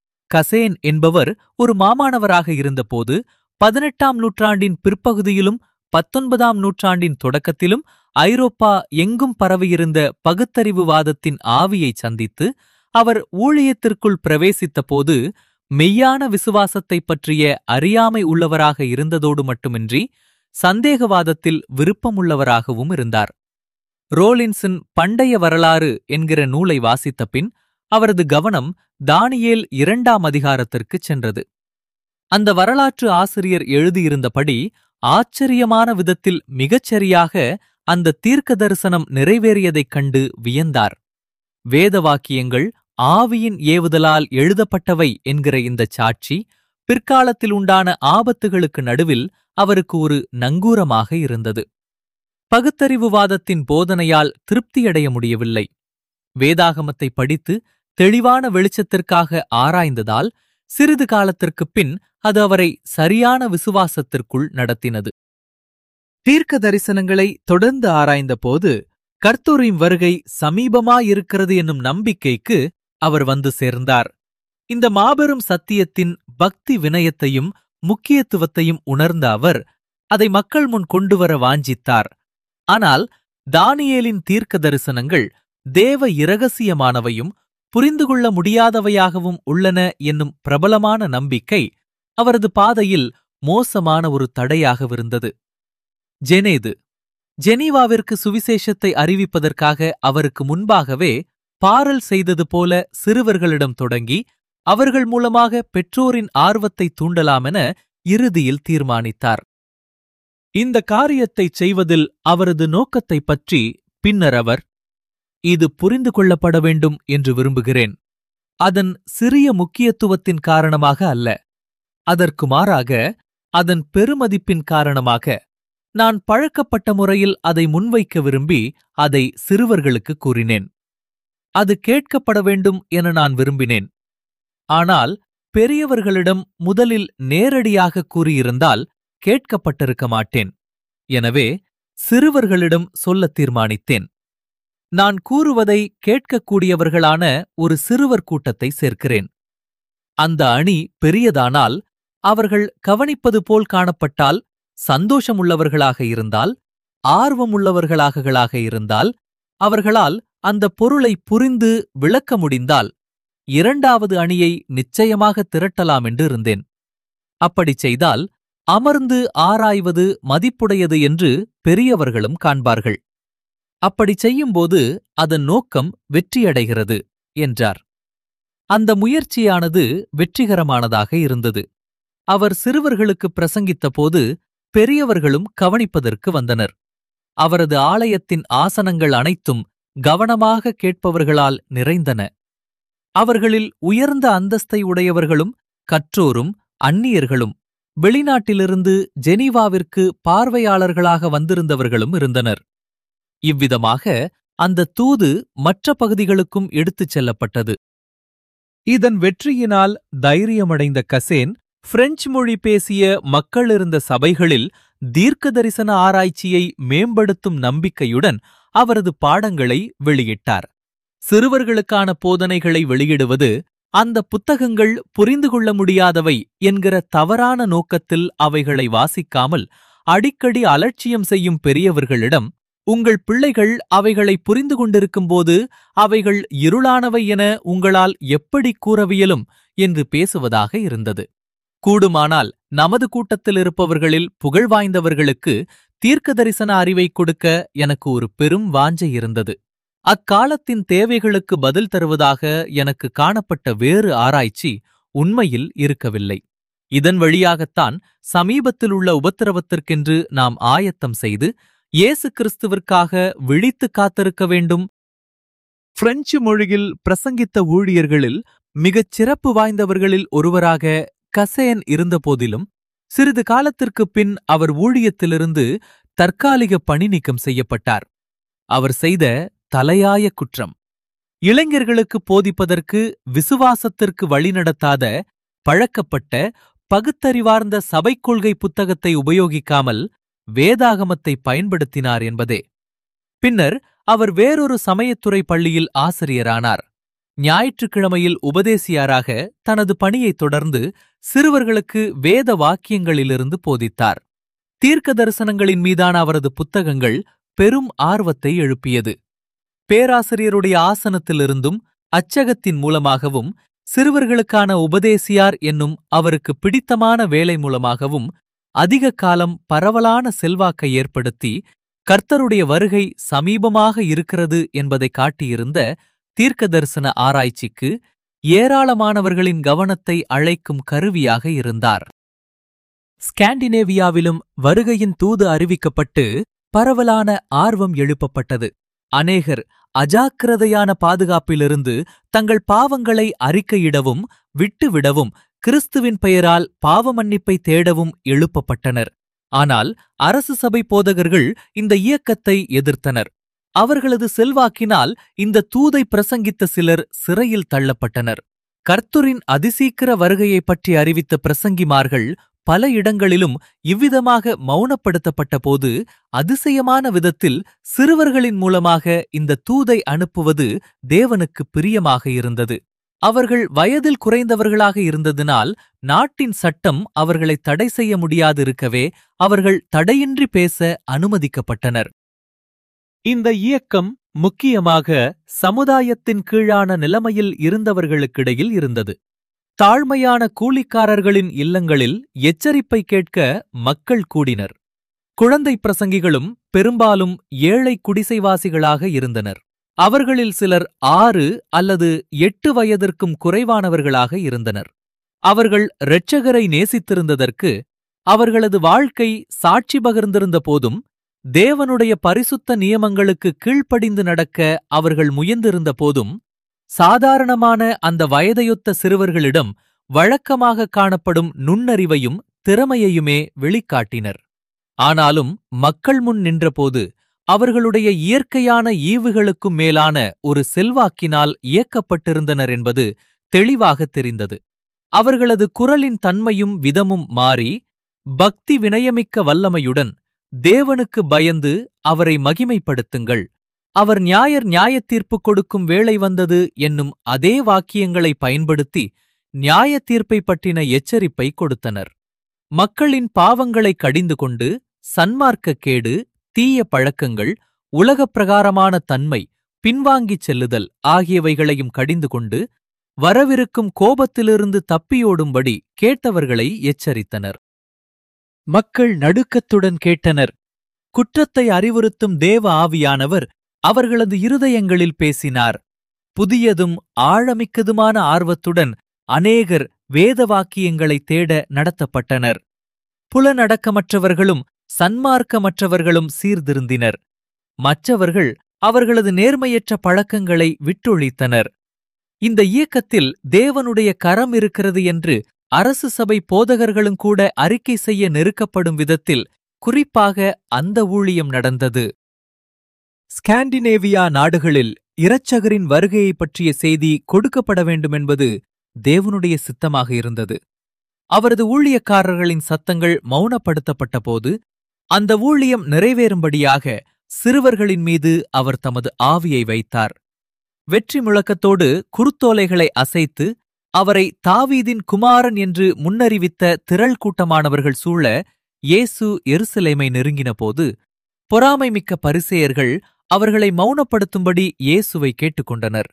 கசேன் என்பவர் ஒரு மாமானவராக இருந்தபோது பதினெட்டாம் நூற்றாண்டின் பிற்பகுதியிலும் பத்தொன்பதாம் நூற்றாண்டின் தொடக்கத்திலும் ஐரோப்பா எங்கும் பரவியிருந்த பகுத்தறிவுவாதத்தின் ஆவியை சந்தித்து அவர் ஊழியத்திற்குள் பிரவேசித்தபோது மெய்யான விசுவாசத்தைப் பற்றிய அறியாமை உள்ளவராக இருந்ததோடு மட்டுமின்றி சந்தேகவாதத்தில் விருப்பமுள்ளவராகவும் இருந்தார் ரோலின்சன் பண்டைய வரலாறு என்கிற நூலை வாசித்த பின் அவரது கவனம் தானியேல் இரண்டாம் அதிகாரத்திற்குச் சென்றது அந்த வரலாற்று ஆசிரியர் எழுதியிருந்தபடி ஆச்சரியமான விதத்தில் மிகச்சரியாக அந்த தீர்க்க தரிசனம் நிறைவேறியதைக் கண்டு வியந்தார் வேத வாக்கியங்கள் ஆவியின் ஏவுதலால் எழுதப்பட்டவை என்கிற இந்தச் சாட்சி பிற்காலத்தில் உண்டான ஆபத்துகளுக்கு நடுவில் அவருக்கு ஒரு நங்கூரமாக இருந்தது பகுத்தறிவுவாதத்தின் போதனையால் திருப்தியடைய முடியவில்லை வேதாகமத்தை படித்து தெளிவான வெளிச்சத்திற்காக ஆராய்ந்ததால் சிறிது காலத்திற்குப் பின் அது அவரை சரியான விசுவாசத்திற்குள் நடத்தினது தீர்க்க தரிசனங்களை தொடர்ந்து ஆராய்ந்தபோது கர்த்தரின் வருகை சமீபமாயிருக்கிறது என்னும் நம்பிக்கைக்கு அவர் வந்து சேர்ந்தார் இந்த மாபெரும் சத்தியத்தின் பக்தி வினயத்தையும் முக்கியத்துவத்தையும் உணர்ந்த அவர் அதை மக்கள் முன் கொண்டுவர வாஞ்சித்தார் ஆனால் தானியேலின் தீர்க்க தரிசனங்கள் தேவ இரகசியமானவையும் புரிந்து கொள்ள முடியாதவையாகவும் உள்ளன என்னும் பிரபலமான நம்பிக்கை அவரது பாதையில் மோசமான ஒரு தடையாகவிருந்தது ஜெனேது ஜெனீவாவிற்கு சுவிசேஷத்தை அறிவிப்பதற்காக அவருக்கு முன்பாகவே பாரல் செய்தது போல சிறுவர்களிடம் தொடங்கி அவர்கள் மூலமாக பெற்றோரின் ஆர்வத்தை தூண்டலாமென இறுதியில் தீர்மானித்தார் இந்த காரியத்தைச் செய்வதில் அவரது நோக்கத்தைப் பற்றி பின்னர் அவர் இது புரிந்து கொள்ளப்பட வேண்டும் என்று விரும்புகிறேன் அதன் சிறிய முக்கியத்துவத்தின் காரணமாக அல்ல அதற்கு மாறாக அதன் பெருமதிப்பின் காரணமாக நான் பழக்கப்பட்ட முறையில் அதை முன்வைக்க விரும்பி அதை சிறுவர்களுக்கு கூறினேன் அது கேட்கப்பட வேண்டும் என நான் விரும்பினேன் ஆனால் பெரியவர்களிடம் முதலில் நேரடியாக கூறியிருந்தால் கேட்கப்பட்டிருக்க மாட்டேன் எனவே சிறுவர்களிடம் சொல்லத் தீர்மானித்தேன் நான் கூறுவதை கேட்கக்கூடியவர்களான ஒரு சிறுவர் கூட்டத்தை சேர்க்கிறேன் அந்த அணி பெரியதானால் அவர்கள் கவனிப்பது போல் காணப்பட்டால் சந்தோஷமுள்ளவர்களாக இருந்தால் ஆர்வமுள்ளவர்களாக இருந்தால் அவர்களால் அந்த பொருளை புரிந்து விளக்க முடிந்தால் இரண்டாவது அணியை நிச்சயமாக திரட்டலாம் என்று இருந்தேன் அப்படிச் செய்தால் அமர்ந்து ஆராய்வது மதிப்புடையது என்று பெரியவர்களும் காண்பார்கள் அப்படிச் செய்யும்போது அதன் நோக்கம் வெற்றியடைகிறது என்றார் அந்த முயற்சியானது வெற்றிகரமானதாக இருந்தது அவர் சிறுவர்களுக்கு பிரசங்கித்தபோது பெரியவர்களும் கவனிப்பதற்கு வந்தனர் அவரது ஆலயத்தின் ஆசனங்கள் அனைத்தும் கவனமாக கேட்பவர்களால் நிறைந்தன அவர்களில் உயர்ந்த அந்தஸ்தை உடையவர்களும் கற்றோரும் அந்நியர்களும் வெளிநாட்டிலிருந்து ஜெனீவாவிற்கு பார்வையாளர்களாக வந்திருந்தவர்களும் இருந்தனர் இவ்விதமாக அந்த தூது மற்ற பகுதிகளுக்கும் எடுத்துச் செல்லப்பட்டது இதன் வெற்றியினால் தைரியமடைந்த கசேன் பிரெஞ்சு மொழி பேசிய மக்கள் இருந்த சபைகளில் தீர்க்க தரிசன ஆராய்ச்சியை மேம்படுத்தும் நம்பிக்கையுடன் அவரது பாடங்களை வெளியிட்டார் சிறுவர்களுக்கான போதனைகளை வெளியிடுவது அந்த புத்தகங்கள் புரிந்து கொள்ள முடியாதவை என்கிற தவறான நோக்கத்தில் அவைகளை வாசிக்காமல் அடிக்கடி அலட்சியம் செய்யும் பெரியவர்களிடம் உங்கள் பிள்ளைகள் அவைகளை புரிந்து கொண்டிருக்கும்போது அவைகள் இருளானவை என உங்களால் எப்படி கூறவியலும் என்று பேசுவதாக இருந்தது கூடுமானால் நமது கூட்டத்தில் இருப்பவர்களில் புகழ் வாய்ந்தவர்களுக்கு தீர்க்க தரிசன அறிவை கொடுக்க எனக்கு ஒரு பெரும் வாஞ்சை இருந்தது அக்காலத்தின் தேவைகளுக்கு பதில் தருவதாக எனக்கு காணப்பட்ட வேறு ஆராய்ச்சி உண்மையில் இருக்கவில்லை இதன் வழியாகத்தான் சமீபத்தில் உள்ள உபத்திரவத்திற்கென்று நாம் ஆயத்தம் செய்து இயேசு கிறிஸ்துவிற்காக விழித்து காத்திருக்க வேண்டும் பிரெஞ்சு மொழியில் பிரசங்கித்த ஊழியர்களில் மிகச் சிறப்பு வாய்ந்தவர்களில் ஒருவராக கசேன் இருந்தபோதிலும் சிறிது காலத்திற்குப் பின் அவர் ஊழியத்திலிருந்து தற்காலிக பணி நீக்கம் செய்யப்பட்டார் அவர் செய்த தலையாய குற்றம் இளைஞர்களுக்கு போதிப்பதற்கு விசுவாசத்திற்கு வழிநடத்தாத பழக்கப்பட்ட பகுத்தறிவார்ந்த சபைக் கொள்கை புத்தகத்தை உபயோகிக்காமல் வேதாகமத்தை பயன்படுத்தினார் என்பதே பின்னர் அவர் வேறொரு சமயத்துறை பள்ளியில் ஆசிரியரானார் ஞாயிற்றுக்கிழமையில் உபதேசியாராக தனது பணியைத் தொடர்ந்து சிறுவர்களுக்கு வேத வாக்கியங்களிலிருந்து போதித்தார் தீர்க்க தரிசனங்களின் மீதான அவரது புத்தகங்கள் பெரும் ஆர்வத்தை எழுப்பியது பேராசிரியருடைய ஆசனத்திலிருந்தும் அச்சகத்தின் மூலமாகவும் சிறுவர்களுக்கான உபதேசியார் என்னும் அவருக்கு பிடித்தமான வேலை மூலமாகவும் அதிக காலம் பரவலான செல்வாக்கை ஏற்படுத்தி கர்த்தருடைய வருகை சமீபமாக இருக்கிறது என்பதை காட்டியிருந்த தீர்க்க தரிசன ஆராய்ச்சிக்கு ஏராளமானவர்களின் கவனத்தை அழைக்கும் கருவியாக இருந்தார் ஸ்காண்டினேவியாவிலும் வருகையின் தூது அறிவிக்கப்பட்டு பரவலான ஆர்வம் எழுப்பப்பட்டது அநேகர் அஜாக்கிரதையான பாதுகாப்பிலிருந்து தங்கள் பாவங்களை அறிக்கையிடவும் விட்டுவிடவும் கிறிஸ்துவின் பெயரால் பாவ மன்னிப்பை தேடவும் எழுப்பப்பட்டனர் ஆனால் அரசு சபை போதகர்கள் இந்த இயக்கத்தை எதிர்த்தனர் அவர்களது செல்வாக்கினால் இந்த தூதை பிரசங்கித்த சிலர் சிறையில் தள்ளப்பட்டனர் கர்த்துரின் அதிசீக்கிர வருகையைப் பற்றி அறிவித்த பிரசங்கிமார்கள் பல இடங்களிலும் இவ்விதமாக மௌனப்படுத்தப்பட்ட போது அதிசயமான விதத்தில் சிறுவர்களின் மூலமாக இந்த தூதை அனுப்புவது தேவனுக்கு பிரியமாக இருந்தது அவர்கள் வயதில் குறைந்தவர்களாக இருந்ததினால் நாட்டின் சட்டம் அவர்களை தடை செய்ய முடியாதிருக்கவே அவர்கள் தடையின்றி பேச அனுமதிக்கப்பட்டனர் இந்த இயக்கம் முக்கியமாக சமுதாயத்தின் கீழான நிலைமையில் இருந்தவர்களுக்கிடையில் இருந்தது தாழ்மையான கூலிக்காரர்களின் இல்லங்களில் எச்சரிப்பை கேட்க மக்கள் கூடினர் குழந்தை பிரசங்கிகளும் பெரும்பாலும் ஏழை குடிசைவாசிகளாக இருந்தனர் அவர்களில் சிலர் ஆறு அல்லது எட்டு வயதிற்கும் குறைவானவர்களாக இருந்தனர் அவர்கள் இரட்சகரை நேசித்திருந்ததற்கு அவர்களது வாழ்க்கை சாட்சி பகிர்ந்திருந்த போதும் தேவனுடைய பரிசுத்த நியமங்களுக்கு கீழ்ப்படிந்து நடக்க அவர்கள் முயன்றிருந்த போதும் சாதாரணமான அந்த வயதையொத்த சிறுவர்களிடம் வழக்கமாக காணப்படும் நுண்ணறிவையும் திறமையையுமே வெளிக்காட்டினர் ஆனாலும் மக்கள் முன் நின்றபோது அவர்களுடைய இயற்கையான ஈவுகளுக்கும் மேலான ஒரு செல்வாக்கினால் இயக்கப்பட்டிருந்தனர் என்பது தெளிவாக தெரிந்தது அவர்களது குரலின் தன்மையும் விதமும் மாறி பக்தி வினயமிக்க வல்லமையுடன் தேவனுக்கு பயந்து அவரை மகிமைப்படுத்துங்கள் அவர் ஞாயர் நியாயத்தீர்ப்பு கொடுக்கும் வேளை வந்தது என்னும் அதே வாக்கியங்களை பயன்படுத்தி நியாய தீர்ப்பை பற்றின எச்சரிப்பை கொடுத்தனர் மக்களின் பாவங்களை கடிந்து கொண்டு சன்மார்க்க கேடு தீய பழக்கங்கள் உலகப் பிரகாரமான தன்மை பின்வாங்கிச் செல்லுதல் ஆகியவைகளையும் கடிந்து கொண்டு வரவிருக்கும் கோபத்திலிருந்து தப்பியோடும்படி கேட்டவர்களை எச்சரித்தனர் மக்கள் நடுக்கத்துடன் கேட்டனர் குற்றத்தை அறிவுறுத்தும் தேவ ஆவியானவர் அவர்களது இருதயங்களில் பேசினார் புதியதும் ஆழமிக்கதுமான ஆர்வத்துடன் அநேகர் வேத வாக்கியங்களை தேட நடத்தப்பட்டனர் புலனடக்கமற்றவர்களும் சன்மார்க்கமற்றவர்களும் சீர்திருந்தினர் மற்றவர்கள் அவர்களது நேர்மையற்ற பழக்கங்களை விட்டொழித்தனர் இந்த இயக்கத்தில் தேவனுடைய கரம் இருக்கிறது என்று அரசு சபை போதகர்களும் கூட அறிக்கை செய்ய நெருக்கப்படும் விதத்தில் குறிப்பாக அந்த ஊழியம் நடந்தது ஸ்காண்டினேவியா நாடுகளில் இரட்சகரின் வருகையைப் பற்றிய செய்தி கொடுக்கப்பட வேண்டுமென்பது தேவனுடைய சித்தமாக இருந்தது அவரது ஊழியக்காரர்களின் சத்தங்கள் மௌனப்படுத்தப்பட்டபோது அந்த ஊழியம் நிறைவேறும்படியாக சிறுவர்களின் மீது அவர் தமது ஆவியை வைத்தார் வெற்றி முழக்கத்தோடு குருத்தோலைகளை அசைத்து அவரை தாவீதின் குமாரன் என்று முன்னறிவித்த திரள் கூட்டமானவர்கள் சூழ இயேசு எருசலேமை நெருங்கினபோது பொறாமைமிக்க பரிசேயர்கள் அவர்களை மௌனப்படுத்தும்படி இயேசுவை கேட்டுக்கொண்டனர்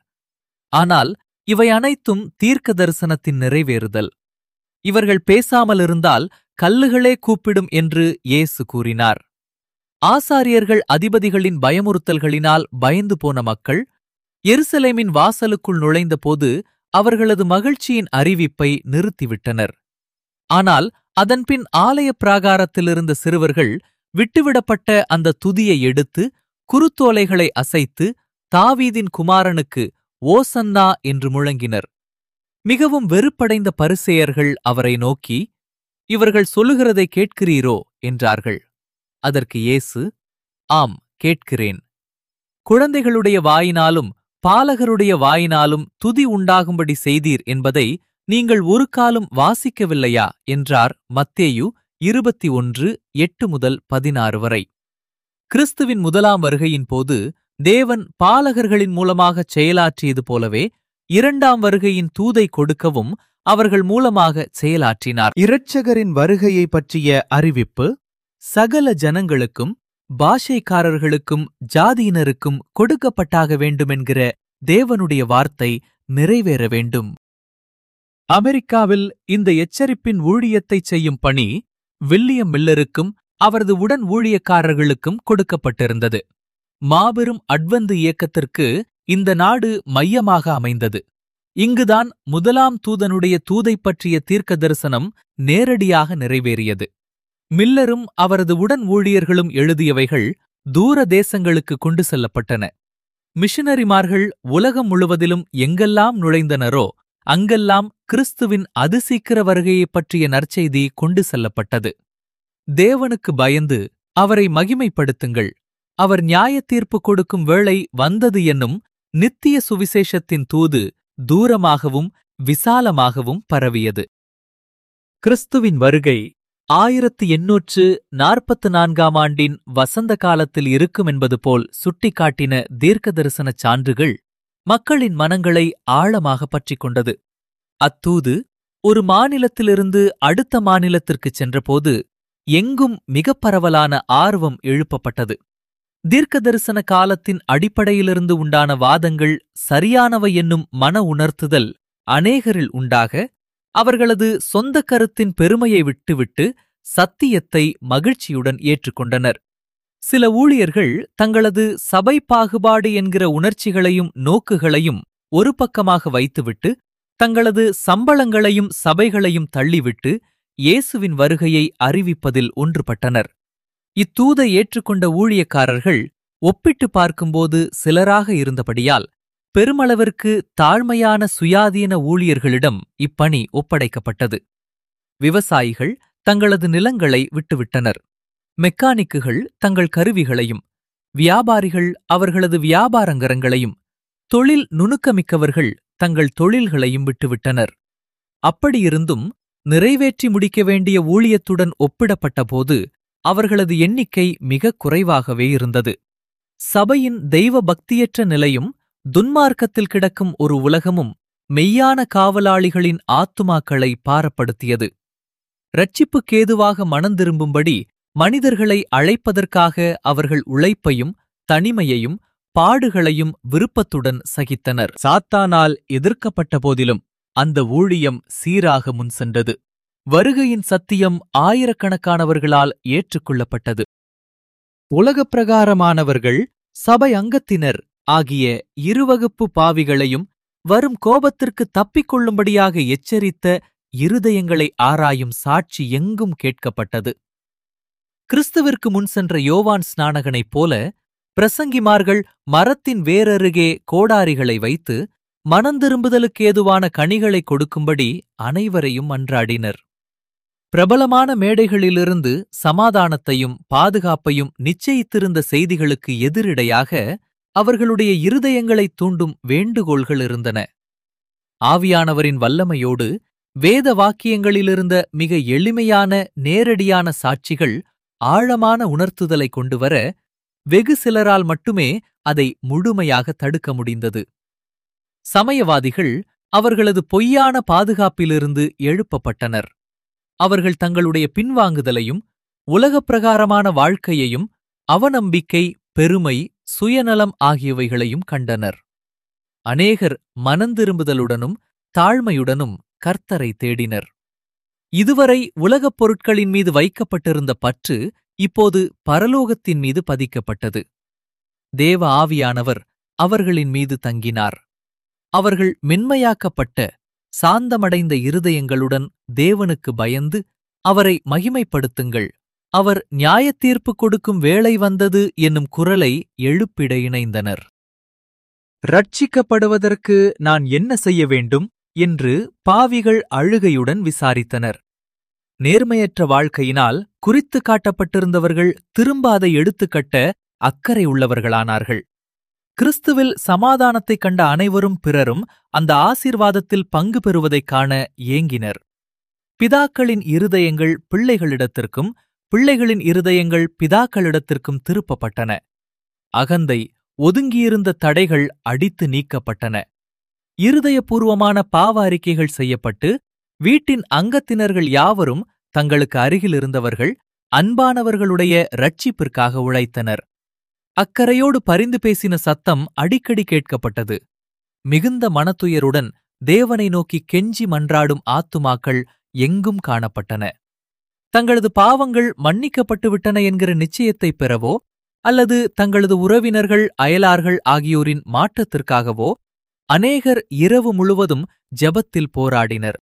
ஆனால் இவை அனைத்தும் தீர்க்க தரிசனத்தின் நிறைவேறுதல் இவர்கள் பேசாமலிருந்தால் கல்லுகளே கூப்பிடும் என்று இயேசு கூறினார் ஆசாரியர்கள் அதிபதிகளின் பயமுறுத்தல்களினால் பயந்து போன மக்கள் எருசலேமின் வாசலுக்குள் நுழைந்தபோது அவர்களது மகிழ்ச்சியின் அறிவிப்பை நிறுத்திவிட்டனர் ஆனால் அதன்பின் ஆலய பிராகாரத்திலிருந்த சிறுவர்கள் விட்டுவிடப்பட்ட அந்த துதியை எடுத்து குருத்தோலைகளை அசைத்து தாவீதின் குமாரனுக்கு ஓசன்னா என்று முழங்கினர் மிகவும் வெறுப்படைந்த பரிசேயர்கள் அவரை நோக்கி இவர்கள் சொல்லுகிறதை கேட்கிறீரோ என்றார்கள் அதற்கு இயேசு ஆம் கேட்கிறேன் குழந்தைகளுடைய வாயினாலும் பாலகருடைய வாயினாலும் துதி உண்டாகும்படி செய்தீர் என்பதை நீங்கள் ஒரு காலம் வாசிக்கவில்லையா என்றார் மத்தேயு இருபத்தி ஒன்று எட்டு முதல் பதினாறு வரை கிறிஸ்துவின் முதலாம் வருகையின் போது தேவன் பாலகர்களின் மூலமாகச் செயலாற்றியது போலவே இரண்டாம் வருகையின் தூதை கொடுக்கவும் அவர்கள் மூலமாக செயலாற்றினார் இரட்சகரின் வருகையை பற்றிய அறிவிப்பு சகல ஜனங்களுக்கும் பாஷைக்காரர்களுக்கும் ஜாதியினருக்கும் கொடுக்கப்பட்டாக வேண்டுமென்கிற தேவனுடைய வார்த்தை நிறைவேற வேண்டும் அமெரிக்காவில் இந்த எச்சரிப்பின் ஊழியத்தைச் செய்யும் பணி வில்லியம் மில்லருக்கும் அவரது உடன் ஊழியக்காரர்களுக்கும் கொடுக்கப்பட்டிருந்தது மாபெரும் அட்வந்து இயக்கத்திற்கு இந்த நாடு மையமாக அமைந்தது இங்குதான் முதலாம் தூதனுடைய தூதை பற்றிய தீர்க்க தரிசனம் நேரடியாக நிறைவேறியது மில்லரும் அவரது உடன் ஊழியர்களும் எழுதியவைகள் தூர தேசங்களுக்கு கொண்டு செல்லப்பட்டன மிஷனரிமார்கள் உலகம் முழுவதிலும் எங்கெல்லாம் நுழைந்தனரோ அங்கெல்லாம் கிறிஸ்துவின் அதிசீக்கிர வருகையைப் பற்றிய நற்செய்தி கொண்டு செல்லப்பட்டது தேவனுக்கு பயந்து அவரை மகிமைப்படுத்துங்கள் அவர் நியாயத்தீர்ப்பு கொடுக்கும் வேளை வந்தது என்னும் நித்திய சுவிசேஷத்தின் தூது தூரமாகவும் விசாலமாகவும் பரவியது கிறிஸ்துவின் வருகை ஆயிரத்து எண்ணூற்று நாற்பத்து நான்காம் ஆண்டின் வசந்த காலத்தில் இருக்கும் என்பது போல் சுட்டிக்காட்டின தீர்க்க தரிசனச் சான்றுகள் மக்களின் மனங்களை ஆழமாக பற்றிக் கொண்டது அத்தூது ஒரு மாநிலத்திலிருந்து அடுத்த மாநிலத்திற்குச் சென்றபோது எங்கும் மிகப் பரவலான ஆர்வம் எழுப்பப்பட்டது தீர்க்க தரிசன காலத்தின் அடிப்படையிலிருந்து உண்டான வாதங்கள் சரியானவை என்னும் மன உணர்த்துதல் அநேகரில் உண்டாக அவர்களது சொந்த கருத்தின் பெருமையை விட்டுவிட்டு சத்தியத்தை மகிழ்ச்சியுடன் ஏற்றுக்கொண்டனர் சில ஊழியர்கள் தங்களது சபை பாகுபாடு என்கிற உணர்ச்சிகளையும் நோக்குகளையும் ஒரு பக்கமாக வைத்துவிட்டு தங்களது சம்பளங்களையும் சபைகளையும் தள்ளிவிட்டு இயேசுவின் வருகையை அறிவிப்பதில் ஒன்றுபட்டனர் இத்தூதை ஏற்றுக்கொண்ட ஊழியக்காரர்கள் ஒப்பிட்டு பார்க்கும்போது சிலராக இருந்தபடியால் பெருமளவிற்கு தாழ்மையான சுயாதீன ஊழியர்களிடம் இப்பணி ஒப்படைக்கப்பட்டது விவசாயிகள் தங்களது நிலங்களை விட்டுவிட்டனர் மெக்கானிக்குகள் தங்கள் கருவிகளையும் வியாபாரிகள் அவர்களது வியாபாரங்கரங்களையும் தொழில் நுணுக்கமிக்கவர்கள் தங்கள் தொழில்களையும் விட்டுவிட்டனர் அப்படியிருந்தும் நிறைவேற்றி முடிக்க வேண்டிய ஊழியத்துடன் ஒப்பிடப்பட்டபோது அவர்களது எண்ணிக்கை மிகக் குறைவாகவே இருந்தது சபையின் தெய்வ பக்தியற்ற நிலையும் துன்மார்க்கத்தில் கிடக்கும் ஒரு உலகமும் மெய்யான காவலாளிகளின் ஆத்துமாக்களை பாரப்படுத்தியது இரட்சிப்புக்கேதுவாக மனந்திரும்பும்படி மனிதர்களை அழைப்பதற்காக அவர்கள் உழைப்பையும் தனிமையையும் பாடுகளையும் விருப்பத்துடன் சகித்தனர் சாத்தானால் எதிர்க்கப்பட்ட போதிலும் அந்த ஊழியம் சீராக முன் சென்றது வருகையின் சத்தியம் ஆயிரக்கணக்கானவர்களால் ஏற்றுக்கொள்ளப்பட்டது உலகப் பிரகாரமானவர்கள் சபை அங்கத்தினர் ஆகிய இருவகுப்பு பாவிகளையும் வரும் கோபத்திற்கு தப்பிக் கொள்ளும்படியாக எச்சரித்த இருதயங்களை ஆராயும் சாட்சி எங்கும் கேட்கப்பட்டது கிறிஸ்துவிற்கு முன் சென்ற யோவான் ஸ்நானகனைப் போல பிரசங்கிமார்கள் மரத்தின் வேரருகே கோடாரிகளை வைத்து மனந்திரும்புதலுக்கேதுவான கனிகளை கொடுக்கும்படி அனைவரையும் அன்றாடினர் பிரபலமான மேடைகளிலிருந்து சமாதானத்தையும் பாதுகாப்பையும் நிச்சயித்திருந்த செய்திகளுக்கு எதிரிடையாக அவர்களுடைய இருதயங்களைத் தூண்டும் வேண்டுகோள்கள் இருந்தன ஆவியானவரின் வல்லமையோடு வேத வாக்கியங்களிலிருந்த மிக எளிமையான நேரடியான சாட்சிகள் ஆழமான உணர்த்துதலை கொண்டுவர வெகு சிலரால் மட்டுமே அதை முழுமையாக தடுக்க முடிந்தது சமயவாதிகள் அவர்களது பொய்யான பாதுகாப்பிலிருந்து எழுப்பப்பட்டனர் அவர்கள் தங்களுடைய பின்வாங்குதலையும் உலகப் பிரகாரமான வாழ்க்கையையும் அவநம்பிக்கை பெருமை சுயநலம் ஆகியவைகளையும் கண்டனர் அநேகர் மனந்திரும்புதலுடனும் தாழ்மையுடனும் கர்த்தரை தேடினர் இதுவரை உலகப் பொருட்களின் மீது வைக்கப்பட்டிருந்த பற்று இப்போது பரலோகத்தின் மீது பதிக்கப்பட்டது தேவ ஆவியானவர் அவர்களின் மீது தங்கினார் அவர்கள் மென்மையாக்கப்பட்ட சாந்தமடைந்த இருதயங்களுடன் தேவனுக்கு பயந்து அவரை மகிமைப்படுத்துங்கள் அவர் நியாயத்தீர்ப்பு கொடுக்கும் வேளை வந்தது என்னும் குரலை எழுப்பிட இணைந்தனர் ரட்சிக்கப்படுவதற்கு நான் என்ன செய்ய வேண்டும் என்று பாவிகள் அழுகையுடன் விசாரித்தனர் நேர்மையற்ற வாழ்க்கையினால் குறித்து காட்டப்பட்டிருந்தவர்கள் திரும்ப அதை எடுத்துக்கட்ட அக்கறை உள்ளவர்களானார்கள் கிறிஸ்துவில் சமாதானத்தைக் கண்ட அனைவரும் பிறரும் அந்த ஆசீர்வாதத்தில் பங்கு பெறுவதைக் காண ஏங்கினர் பிதாக்களின் இருதயங்கள் பிள்ளைகளிடத்திற்கும் பிள்ளைகளின் இருதயங்கள் பிதாக்களிடத்திற்கும் திருப்பப்பட்டன அகந்தை ஒதுங்கியிருந்த தடைகள் அடித்து நீக்கப்பட்டன இருதயபூர்வமான பாவ அறிக்கைகள் செய்யப்பட்டு வீட்டின் அங்கத்தினர்கள் யாவரும் தங்களுக்கு அருகில் இருந்தவர்கள் அன்பானவர்களுடைய ரட்சிப்பிற்காக உழைத்தனர் அக்கறையோடு பரிந்து பேசின சத்தம் அடிக்கடி கேட்கப்பட்டது மிகுந்த மனத்துயருடன் தேவனை நோக்கி கெஞ்சி மன்றாடும் ஆத்துமாக்கள் எங்கும் காணப்பட்டன தங்களது பாவங்கள் மன்னிக்கப்பட்டு விட்டன என்கிற நிச்சயத்தைப் பெறவோ அல்லது தங்களது உறவினர்கள் அயலார்கள் ஆகியோரின் மாற்றத்திற்காகவோ அநேகர் இரவு முழுவதும் ஜெபத்தில் போராடினர்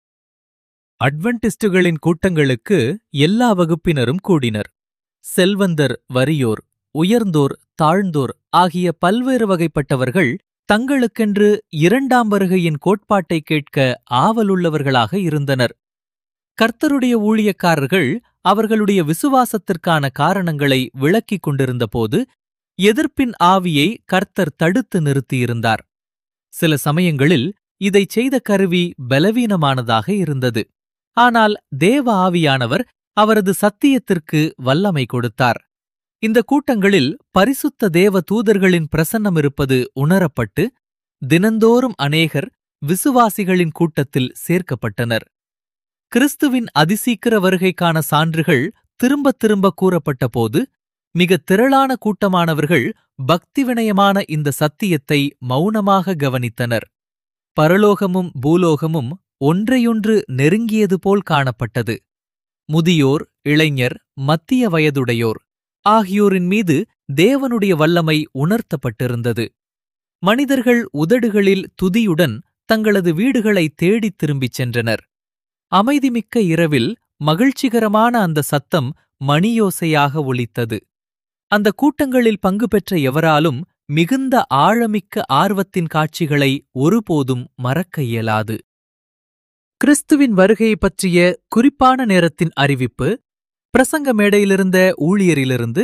அட்வென்டிஸ்டுகளின் கூட்டங்களுக்கு எல்லா வகுப்பினரும் கூடினர் செல்வந்தர் வறியோர் உயர்ந்தோர் தாழ்ந்தோர் ஆகிய பல்வேறு வகைப்பட்டவர்கள் தங்களுக்கென்று இரண்டாம் வருகையின் கோட்பாட்டை கேட்க ஆவலுள்ளவர்களாக இருந்தனர் கர்த்தருடைய ஊழியக்காரர்கள் அவர்களுடைய விசுவாசத்திற்கான காரணங்களை விளக்கிக் கொண்டிருந்தபோது எதிர்ப்பின் ஆவியை கர்த்தர் தடுத்து நிறுத்தியிருந்தார் சில சமயங்களில் இதைச் செய்த கருவி பலவீனமானதாக இருந்தது ஆனால் தேவ ஆவியானவர் அவரது சத்தியத்திற்கு வல்லமை கொடுத்தார் இந்த கூட்டங்களில் பரிசுத்த தேவ தூதர்களின் பிரசன்னம் இருப்பது உணரப்பட்டு தினந்தோறும் அநேகர் விசுவாசிகளின் கூட்டத்தில் சேர்க்கப்பட்டனர் கிறிஸ்துவின் அதிசீக்கிர வருகைக்கான சான்றுகள் திரும்ப திரும்ப கூறப்பட்டபோது மிக திரளான கூட்டமானவர்கள் பக்தி வினயமான இந்த சத்தியத்தை மௌனமாக கவனித்தனர் பரலோகமும் பூலோகமும் ஒன்றையொன்று நெருங்கியது போல் காணப்பட்டது முதியோர் இளைஞர் மத்திய வயதுடையோர் ஆகியோரின் மீது தேவனுடைய வல்லமை உணர்த்தப்பட்டிருந்தது மனிதர்கள் உதடுகளில் துதியுடன் தங்களது வீடுகளை தேடித் திரும்பிச் சென்றனர் அமைதிமிக்க இரவில் மகிழ்ச்சிகரமான அந்த சத்தம் மணியோசையாக ஒலித்தது அந்த கூட்டங்களில் பங்கு பெற்ற எவராலும் மிகுந்த ஆழமிக்க ஆர்வத்தின் காட்சிகளை ஒருபோதும் மறக்க இயலாது கிறிஸ்துவின் வருகை பற்றிய குறிப்பான நேரத்தின் அறிவிப்பு பிரசங்க மேடையிலிருந்த ஊழியரிலிருந்து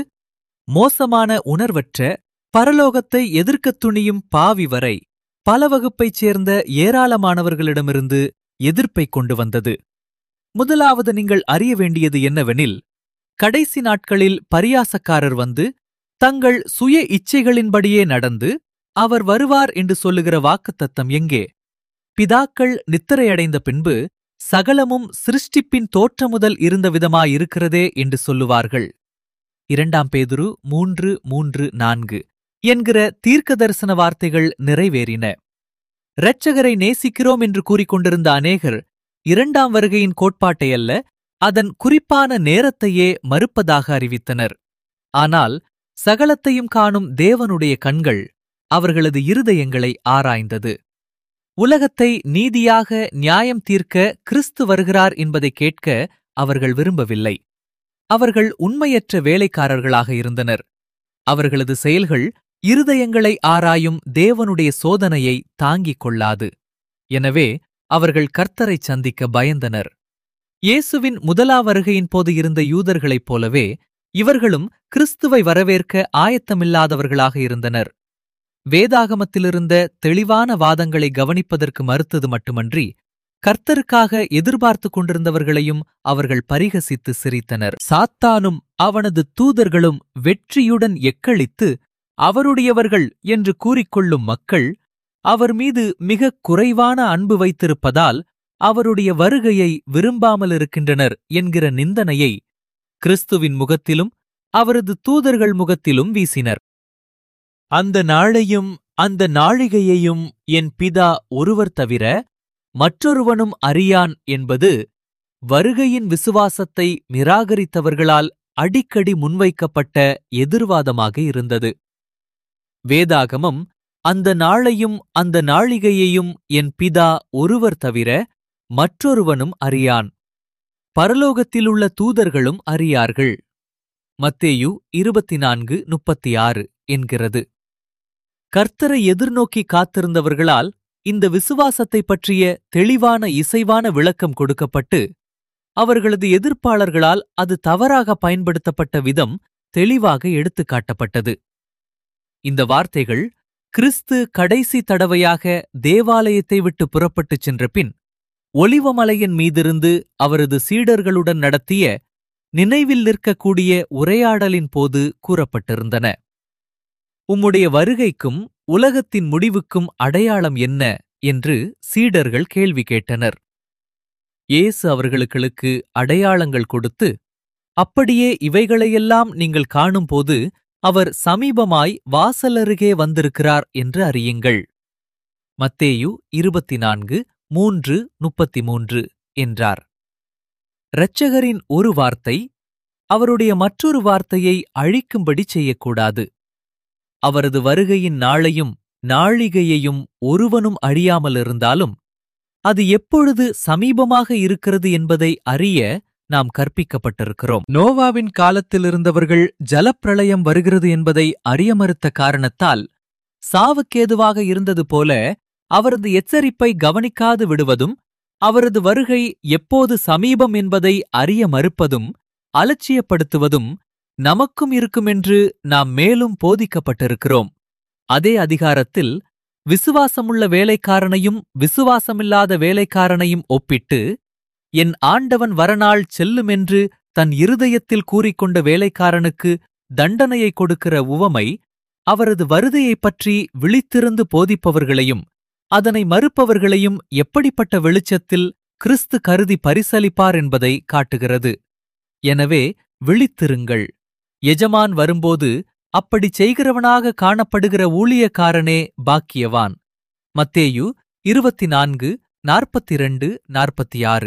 மோசமான உணர்வற்ற பரலோகத்தை எதிர்க்கத் துணியும் பாவி வரை பல வகுப்பைச் சேர்ந்த ஏராளமானவர்களிடமிருந்து எதிர்ப்பைக் கொண்டு வந்தது முதலாவது நீங்கள் அறிய வேண்டியது என்னவெனில் கடைசி நாட்களில் பரியாசக்காரர் வந்து தங்கள் சுய இச்சைகளின்படியே நடந்து அவர் வருவார் என்று சொல்லுகிற வாக்குத்தத்தம் எங்கே பிதாக்கள் நித்திரையடைந்த பின்பு சகலமும் சிருஷ்டிப்பின் தோற்றமுதல் இருந்த விதமாயிருக்கிறதே என்று சொல்லுவார்கள் இரண்டாம் பேதுரு மூன்று மூன்று நான்கு என்கிற தீர்க்க தரிசன வார்த்தைகள் நிறைவேறின இரட்சகரை நேசிக்கிறோம் என்று கூறிக்கொண்டிருந்த அநேகர் இரண்டாம் வருகையின் கோட்பாட்டை அல்ல அதன் குறிப்பான நேரத்தையே மறுப்பதாக அறிவித்தனர் ஆனால் சகலத்தையும் காணும் தேவனுடைய கண்கள் அவர்களது இருதயங்களை ஆராய்ந்தது உலகத்தை நீதியாக நியாயம் தீர்க்க கிறிஸ்து வருகிறார் என்பதை கேட்க அவர்கள் விரும்பவில்லை அவர்கள் உண்மையற்ற வேலைக்காரர்களாக இருந்தனர் அவர்களது செயல்கள் இருதயங்களை ஆராயும் தேவனுடைய சோதனையை தாங்கிக் கொள்ளாது எனவே அவர்கள் கர்த்தரைச் சந்திக்க பயந்தனர் இயேசுவின் முதலா வருகையின் போது இருந்த யூதர்களைப் போலவே இவர்களும் கிறிஸ்துவை வரவேற்க ஆயத்தமில்லாதவர்களாக இருந்தனர் வேதாகமத்திலிருந்த தெளிவான வாதங்களை கவனிப்பதற்கு மறுத்தது மட்டுமன்றி கர்த்தருக்காக எதிர்பார்த்துக் கொண்டிருந்தவர்களையும் அவர்கள் பரிகசித்து சிரித்தனர் சாத்தானும் அவனது தூதர்களும் வெற்றியுடன் எக்களித்து அவருடையவர்கள் என்று கூறிக்கொள்ளும் மக்கள் அவர் மீது மிகக் குறைவான அன்பு வைத்திருப்பதால் அவருடைய வருகையை விரும்பாமல் இருக்கின்றனர் என்கிற நிந்தனையை கிறிஸ்துவின் முகத்திலும் அவரது தூதர்கள் முகத்திலும் வீசினர் அந்த நாளையும் அந்த நாழிகையையும் என் பிதா ஒருவர் தவிர மற்றொருவனும் அறியான் என்பது வருகையின் விசுவாசத்தை நிராகரித்தவர்களால் அடிக்கடி முன்வைக்கப்பட்ட எதிர்வாதமாக இருந்தது வேதாகமம் அந்த நாளையும் அந்த நாழிகையையும் என் பிதா ஒருவர் தவிர மற்றொருவனும் அறியான் பரலோகத்திலுள்ள தூதர்களும் அறியார்கள் மத்தேயு இருபத்தி நான்கு முப்பத்தி ஆறு என்கிறது கர்த்தரை எதிர்நோக்கி காத்திருந்தவர்களால் இந்த விசுவாசத்தைப் பற்றிய தெளிவான இசைவான விளக்கம் கொடுக்கப்பட்டு அவர்களது எதிர்ப்பாளர்களால் அது தவறாக பயன்படுத்தப்பட்ட விதம் தெளிவாக எடுத்துக்காட்டப்பட்டது இந்த வார்த்தைகள் கிறிஸ்து கடைசி தடவையாக தேவாலயத்தை விட்டு புறப்பட்டுச் சென்ற பின் ஒலிவமலையின் மீதிருந்து அவரது சீடர்களுடன் நடத்திய நினைவில் நிற்கக்கூடிய உரையாடலின் போது கூறப்பட்டிருந்தன உம்முடைய வருகைக்கும் உலகத்தின் முடிவுக்கும் அடையாளம் என்ன என்று சீடர்கள் கேள்வி கேட்டனர் இயேசு அவர்களுக்கு அடையாளங்கள் கொடுத்து அப்படியே இவைகளையெல்லாம் நீங்கள் காணும்போது அவர் சமீபமாய் வாசலருகே வந்திருக்கிறார் என்று அறியுங்கள் மத்தேயு இருபத்தி நான்கு மூன்று முப்பத்தி மூன்று என்றார் இரட்சகரின் ஒரு வார்த்தை அவருடைய மற்றொரு வார்த்தையை அழிக்கும்படி செய்யக்கூடாது அவரது வருகையின் நாளையும் நாழிகையையும் ஒருவனும் அறியாமல் இருந்தாலும் அது எப்பொழுது சமீபமாக இருக்கிறது என்பதை அறிய நாம் கற்பிக்கப்பட்டிருக்கிறோம் நோவாவின் காலத்தில் இருந்தவர்கள் ஜலப்பிரளயம் வருகிறது என்பதை அறிய மறுத்த காரணத்தால் சாவுக்கேதுவாக இருந்தது போல அவரது எச்சரிப்பை கவனிக்காது விடுவதும் அவரது வருகை எப்போது சமீபம் என்பதை அறிய மறுப்பதும் அலட்சியப்படுத்துவதும் நமக்கும் இருக்குமென்று நாம் மேலும் போதிக்கப்பட்டிருக்கிறோம் அதே அதிகாரத்தில் விசுவாசமுள்ள வேலைக்காரனையும் விசுவாசமில்லாத வேலைக்காரனையும் ஒப்பிட்டு என் ஆண்டவன் வரநாள் செல்லுமென்று தன் இருதயத்தில் கூறிக்கொண்ட வேலைக்காரனுக்கு தண்டனையை கொடுக்கிற உவமை அவரது வருதையைப் பற்றி விழித்திருந்து போதிப்பவர்களையும் அதனை மறுப்பவர்களையும் எப்படிப்பட்ட வெளிச்சத்தில் கிறிஸ்து கருதி பரிசளிப்பார் என்பதை காட்டுகிறது எனவே விழித்திருங்கள் எஜமான் வரும்போது அப்படி செய்கிறவனாக காணப்படுகிற ஊழியக்காரனே பாக்கியவான் மத்தேயு இருபத்தி நான்கு நாற்பத்தி இரண்டு நாற்பத்தி ஆறு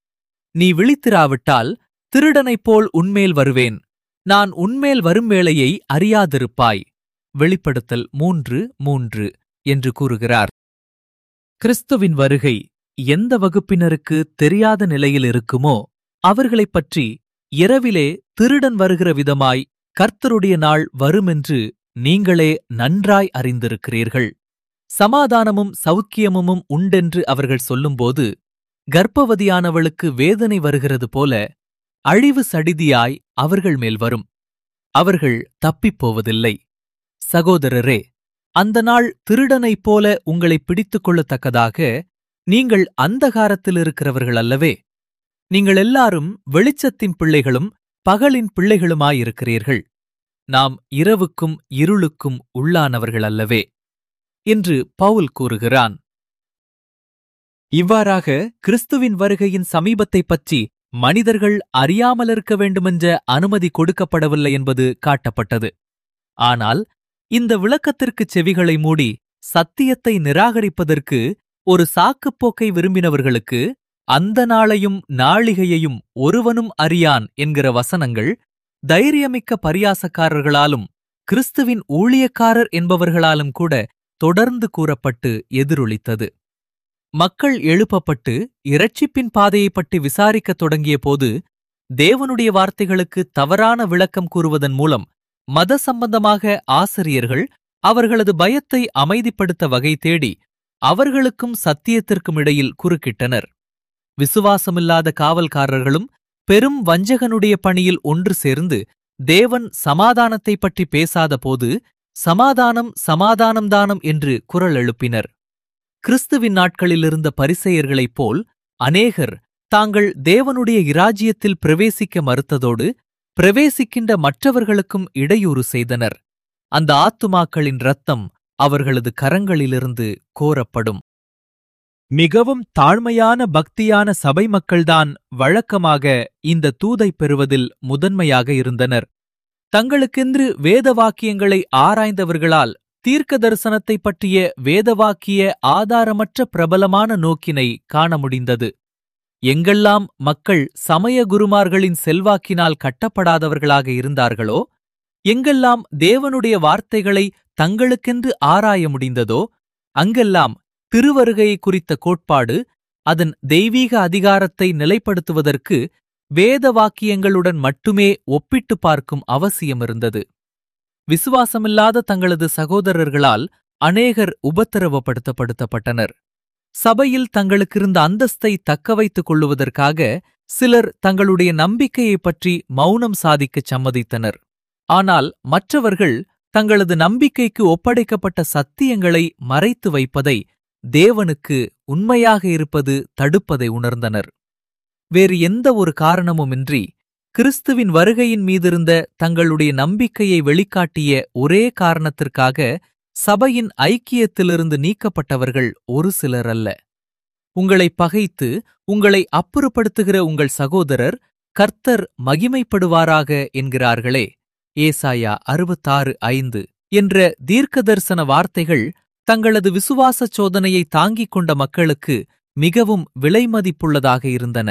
நீ விழித்திராவிட்டால் திருடனைப் போல் உன்மேல் வருவேன் நான் உன்மேல் வரும் வேளையை அறியாதிருப்பாய் வெளிப்படுத்தல் மூன்று மூன்று என்று கூறுகிறார் கிறிஸ்துவின் வருகை எந்த வகுப்பினருக்கு தெரியாத நிலையில் இருக்குமோ அவர்களைப் பற்றி இரவிலே திருடன் வருகிற விதமாய் கர்த்தருடைய நாள் வருமென்று நீங்களே நன்றாய் அறிந்திருக்கிறீர்கள் சமாதானமும் சௌக்கியமும் உண்டென்று அவர்கள் சொல்லும்போது கர்ப்பவதியானவளுக்கு வேதனை வருகிறது போல அழிவு சடிதியாய் அவர்கள் மேல் வரும் அவர்கள் தப்பிப் போவதில்லை சகோதரரே அந்த நாள் திருடனைப் போல உங்களை பிடித்துக் கொள்ளத்தக்கதாக நீங்கள் அந்தகாரத்தில் இருக்கிறவர்கள் அல்லவே நீங்கள் எல்லாரும் வெளிச்சத்தின் பிள்ளைகளும் பகலின் பிள்ளைகளுமாயிருக்கிறீர்கள் நாம் இரவுக்கும் இருளுக்கும் உள்ளானவர்கள் அல்லவே என்று பவுல் கூறுகிறான் இவ்வாறாக கிறிஸ்துவின் வருகையின் சமீபத்தைப் பற்றி மனிதர்கள் அறியாமலிருக்க வேண்டுமென்ற அனுமதி கொடுக்கப்படவில்லை என்பது காட்டப்பட்டது ஆனால் இந்த விளக்கத்திற்குச் செவிகளை மூடி சத்தியத்தை நிராகரிப்பதற்கு ஒரு சாக்குப்போக்கை விரும்பினவர்களுக்கு அந்த நாளையும் நாளிகையையும் ஒருவனும் அறியான் என்கிற வசனங்கள் தைரியமிக்க பரியாசக்காரர்களாலும் கிறிஸ்துவின் ஊழியக்காரர் என்பவர்களாலும் கூட தொடர்ந்து கூறப்பட்டு எதிரொலித்தது மக்கள் எழுப்பப்பட்டு இரட்சிப்பின் பாதையைப் பற்றி விசாரிக்கத் தொடங்கிய போது தேவனுடைய வார்த்தைகளுக்கு தவறான விளக்கம் கூறுவதன் மூலம் மத சம்பந்தமாக ஆசிரியர்கள் அவர்களது பயத்தை அமைதிப்படுத்த வகை தேடி அவர்களுக்கும் சத்தியத்திற்கும் இடையில் குறுக்கிட்டனர் விசுவாசமில்லாத காவல்காரர்களும் பெரும் வஞ்சகனுடைய பணியில் ஒன்று சேர்ந்து தேவன் சமாதானத்தைப் பற்றி பேசாதபோது சமாதானம் சமாதானம்தானம் என்று குரல் எழுப்பினர் கிறிஸ்துவின் நாட்களிலிருந்த பரிசெயர்களைப் போல் அநேகர் தாங்கள் தேவனுடைய இராஜ்யத்தில் பிரவேசிக்க மறுத்ததோடு பிரவேசிக்கின்ற மற்றவர்களுக்கும் இடையூறு செய்தனர் அந்த ஆத்துமாக்களின் இரத்தம் அவர்களது கரங்களிலிருந்து கோரப்படும் மிகவும் தாழ்மையான பக்தியான சபை மக்கள்தான் வழக்கமாக இந்த தூதை பெறுவதில் முதன்மையாக இருந்தனர் தங்களுக்கென்று வேத வாக்கியங்களை ஆராய்ந்தவர்களால் தீர்க்க தரிசனத்தைப் பற்றிய வேதவாக்கிய ஆதாரமற்ற பிரபலமான நோக்கினை காண முடிந்தது எங்கெல்லாம் மக்கள் சமய குருமார்களின் செல்வாக்கினால் கட்டப்படாதவர்களாக இருந்தார்களோ எங்கெல்லாம் தேவனுடைய வார்த்தைகளை தங்களுக்கென்று ஆராய முடிந்ததோ அங்கெல்லாம் திருவருகையை குறித்த கோட்பாடு அதன் தெய்வீக அதிகாரத்தை நிலைப்படுத்துவதற்கு வேத வாக்கியங்களுடன் மட்டுமே ஒப்பிட்டு பார்க்கும் அவசியம் இருந்தது விசுவாசமில்லாத தங்களது சகோதரர்களால் அநேகர் உபத்திரவப்படுத்தப்படுத்தப்பட்டனர் சபையில் தங்களுக்கிருந்த அந்தஸ்தை தக்கவைத்துக் கொள்ளுவதற்காக சிலர் தங்களுடைய நம்பிக்கையைப் பற்றி மௌனம் சாதிக்கச் சம்மதித்தனர் ஆனால் மற்றவர்கள் தங்களது நம்பிக்கைக்கு ஒப்படைக்கப்பட்ட சத்தியங்களை மறைத்து வைப்பதை தேவனுக்கு உண்மையாக இருப்பது தடுப்பதை உணர்ந்தனர் வேறு எந்த ஒரு காரணமுமின்றி கிறிஸ்துவின் வருகையின் மீதிருந்த தங்களுடைய நம்பிக்கையை வெளிக்காட்டிய ஒரே காரணத்திற்காக சபையின் ஐக்கியத்திலிருந்து நீக்கப்பட்டவர்கள் ஒரு சிலர் அல்ல உங்களை பகைத்து உங்களை அப்புறப்படுத்துகிற உங்கள் சகோதரர் கர்த்தர் மகிமைப்படுவாராக என்கிறார்களே ஏசாயா அறுபத்தாறு ஐந்து என்ற தீர்க்கதரிசன வார்த்தைகள் தங்களது விசுவாச சோதனையை தாங்கிக் கொண்ட மக்களுக்கு மிகவும் விலைமதிப்புள்ளதாக இருந்தன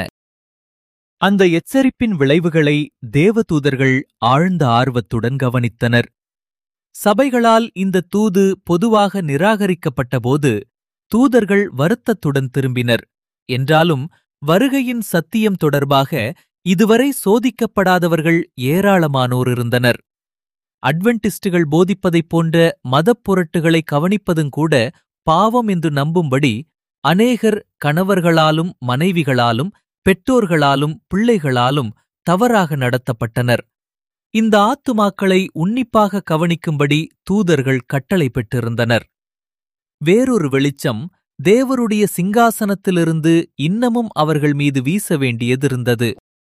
அந்த எச்சரிப்பின் விளைவுகளை தேவதூதர்கள் ஆழ்ந்த ஆர்வத்துடன் கவனித்தனர் சபைகளால் இந்த தூது பொதுவாக நிராகரிக்கப்பட்டபோது தூதர்கள் வருத்தத்துடன் திரும்பினர் என்றாலும் வருகையின் சத்தியம் தொடர்பாக இதுவரை சோதிக்கப்படாதவர்கள் ஏராளமானோர் இருந்தனர் அட்வென்டிஸ்டுகள் போதிப்பதைப் போன்ற மதப் புரட்டுகளை கவனிப்பதுங்கூட பாவம் என்று நம்பும்படி அநேகர் கணவர்களாலும் மனைவிகளாலும் பெற்றோர்களாலும் பிள்ளைகளாலும் தவறாக நடத்தப்பட்டனர் இந்த ஆத்துமாக்களை உன்னிப்பாக கவனிக்கும்படி தூதர்கள் கட்டளை பெற்றிருந்தனர் வேறொரு வெளிச்சம் தேவருடைய சிங்காசனத்திலிருந்து இன்னமும் அவர்கள் மீது வீச வேண்டியதிருந்தது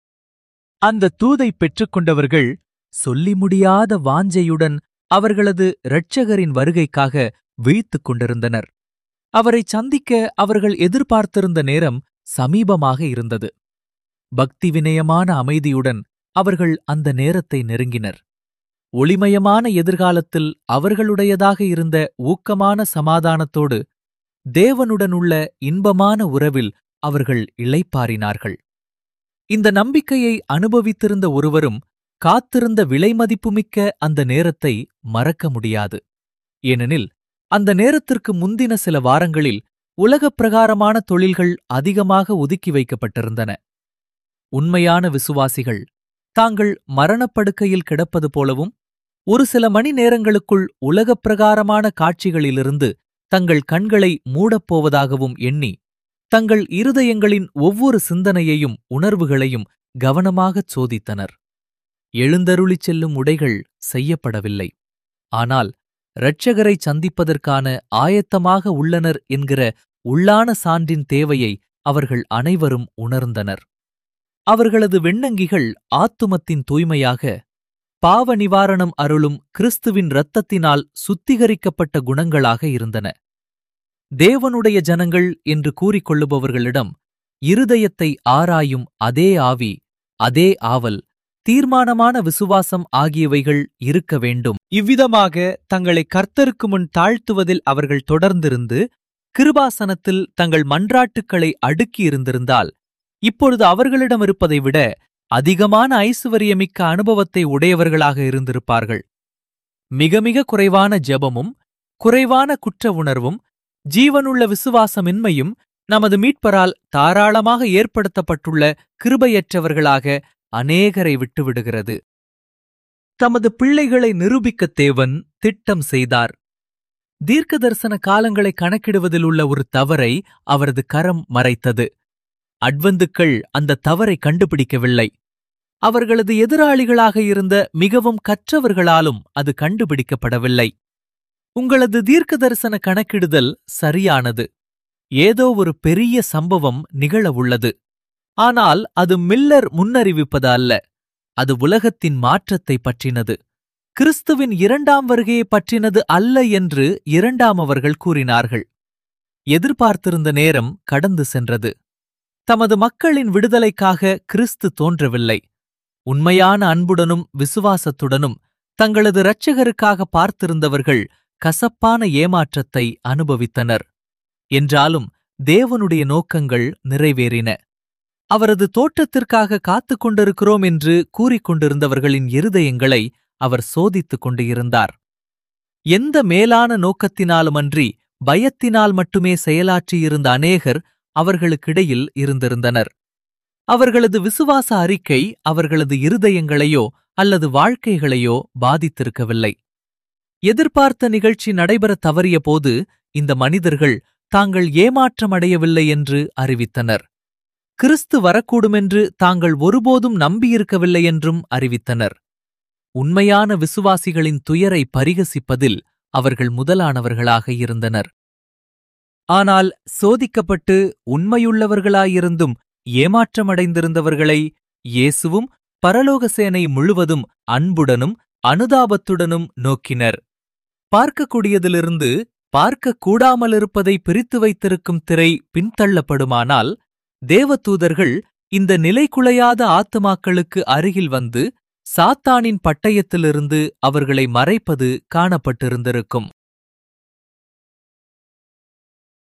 அந்த தூதை பெற்றுக்கொண்டவர்கள் சொல்லி முடியாத வாஞ்சையுடன் அவர்களது இரட்சகரின் வருகைக்காக விழித்துக் கொண்டிருந்தனர் அவரைச் சந்திக்க அவர்கள் எதிர்பார்த்திருந்த நேரம் சமீபமாக இருந்தது பக்தி வினயமான அமைதியுடன் அவர்கள் அந்த நேரத்தை நெருங்கினர் ஒளிமயமான எதிர்காலத்தில் அவர்களுடையதாக இருந்த ஊக்கமான சமாதானத்தோடு தேவனுடனுள்ள இன்பமான உறவில் அவர்கள் இளைப்பாறினார்கள் இந்த நம்பிக்கையை அனுபவித்திருந்த ஒருவரும் காத்திருந்த விலைமதிப்புமிக்க அந்த நேரத்தை மறக்க முடியாது ஏனெனில் அந்த நேரத்திற்கு முந்தின சில வாரங்களில் உலகப் பிரகாரமான தொழில்கள் அதிகமாக ஒதுக்கி வைக்கப்பட்டிருந்தன உண்மையான விசுவாசிகள் தாங்கள் மரணப்படுக்கையில் கிடப்பது போலவும் ஒரு சில மணி நேரங்களுக்குள் உலகப் பிரகாரமான காட்சிகளிலிருந்து தங்கள் கண்களை மூடப்போவதாகவும் எண்ணி தங்கள் இருதயங்களின் ஒவ்வொரு சிந்தனையையும் உணர்வுகளையும் கவனமாகச் சோதித்தனர் எழுந்தருளிச் செல்லும் உடைகள் செய்யப்படவில்லை ஆனால் இரட்சகரைச் சந்திப்பதற்கான ஆயத்தமாக உள்ளனர் என்கிற உள்ளான சான்றின் தேவையை அவர்கள் அனைவரும் உணர்ந்தனர் அவர்களது வெண்ணங்கிகள் ஆத்துமத்தின் தூய்மையாக பாவ நிவாரணம் அருளும் கிறிஸ்துவின் இரத்தத்தினால் சுத்திகரிக்கப்பட்ட குணங்களாக இருந்தன தேவனுடைய ஜனங்கள் என்று கூறிக்கொள்ளுபவர்களிடம் இருதயத்தை ஆராயும் அதே ஆவி அதே ஆவல் தீர்மானமான விசுவாசம் ஆகியவைகள் இருக்க வேண்டும் இவ்விதமாக தங்களை கர்த்தருக்கு முன் தாழ்த்துவதில் அவர்கள் தொடர்ந்திருந்து கிருபாசனத்தில் தங்கள் மன்றாட்டுக்களை அடுக்கியிருந்திருந்தால் இப்பொழுது அவர்களிடம் இருப்பதை விட அதிகமான ஐசுவரியமிக்க அனுபவத்தை உடையவர்களாக இருந்திருப்பார்கள் மிக மிக குறைவான ஜெபமும் குறைவான குற்ற உணர்வும் ஜீவனுள்ள விசுவாசமின்மையும் நமது மீட்பரால் தாராளமாக ஏற்படுத்தப்பட்டுள்ள கிருபையற்றவர்களாக அநேகரை விட்டுவிடுகிறது தமது பிள்ளைகளை நிரூபிக்கத் தேவன் திட்டம் செய்தார் தீர்க்க தரிசன காலங்களை கணக்கிடுவதில் உள்ள ஒரு தவறை அவரது கரம் மறைத்தது அட்வந்துக்கள் அந்த தவறை கண்டுபிடிக்கவில்லை அவர்களது எதிராளிகளாக இருந்த மிகவும் கற்றவர்களாலும் அது கண்டுபிடிக்கப்படவில்லை உங்களது தீர்க்கதரிசன கணக்கிடுதல் சரியானது ஏதோ ஒரு பெரிய சம்பவம் நிகழவுள்ளது ஆனால் அது மில்லர் முன்னறிவிப்பது அல்ல அது உலகத்தின் மாற்றத்தை பற்றினது கிறிஸ்துவின் இரண்டாம் வருகையை பற்றினது அல்ல என்று இரண்டாம் அவர்கள் கூறினார்கள் எதிர்பார்த்திருந்த நேரம் கடந்து சென்றது தமது மக்களின் விடுதலைக்காக கிறிஸ்து தோன்றவில்லை உண்மையான அன்புடனும் விசுவாசத்துடனும் தங்களது இரட்சகருக்காக பார்த்திருந்தவர்கள் கசப்பான ஏமாற்றத்தை அனுபவித்தனர் என்றாலும் தேவனுடைய நோக்கங்கள் நிறைவேறின அவரது தோற்றத்திற்காக காத்துக் கொண்டிருக்கிறோம் என்று கூறிக்கொண்டிருந்தவர்களின் இருதயங்களை அவர் சோதித்துக் கொண்டு இருந்தார் எந்த மேலான நோக்கத்தினாலுமன்றி பயத்தினால் மட்டுமே செயலாற்றியிருந்த அநேகர் அவர்களுக்கிடையில் இருந்திருந்தனர் அவர்களது விசுவாச அறிக்கை அவர்களது இருதயங்களையோ அல்லது வாழ்க்கைகளையோ பாதித்திருக்கவில்லை எதிர்பார்த்த நிகழ்ச்சி நடைபெற தவறிய போது இந்த மனிதர்கள் தாங்கள் ஏமாற்றமடையவில்லை என்று அறிவித்தனர் கிறிஸ்து வரக்கூடுமென்று தாங்கள் ஒருபோதும் நம்பியிருக்கவில்லை என்றும் அறிவித்தனர் உண்மையான விசுவாசிகளின் துயரை பரிகசிப்பதில் அவர்கள் முதலானவர்களாக இருந்தனர் ஆனால் சோதிக்கப்பட்டு உண்மையுள்ளவர்களாயிருந்தும் ஏமாற்றமடைந்திருந்தவர்களை இயேசுவும் பரலோக சேனை முழுவதும் அன்புடனும் அனுதாபத்துடனும் நோக்கினர் பார்க்கக்கூடியதிலிருந்து பார்க்கக் கூடாமலிருப்பதை பிரித்து வைத்திருக்கும் திரை பின்தள்ளப்படுமானால் தேவதூதர்கள் இந்த நிலைகுலையாத ஆத்துமாக்களுக்கு அருகில் வந்து சாத்தானின் பட்டயத்திலிருந்து அவர்களை மறைப்பது காணப்பட்டிருந்திருக்கும்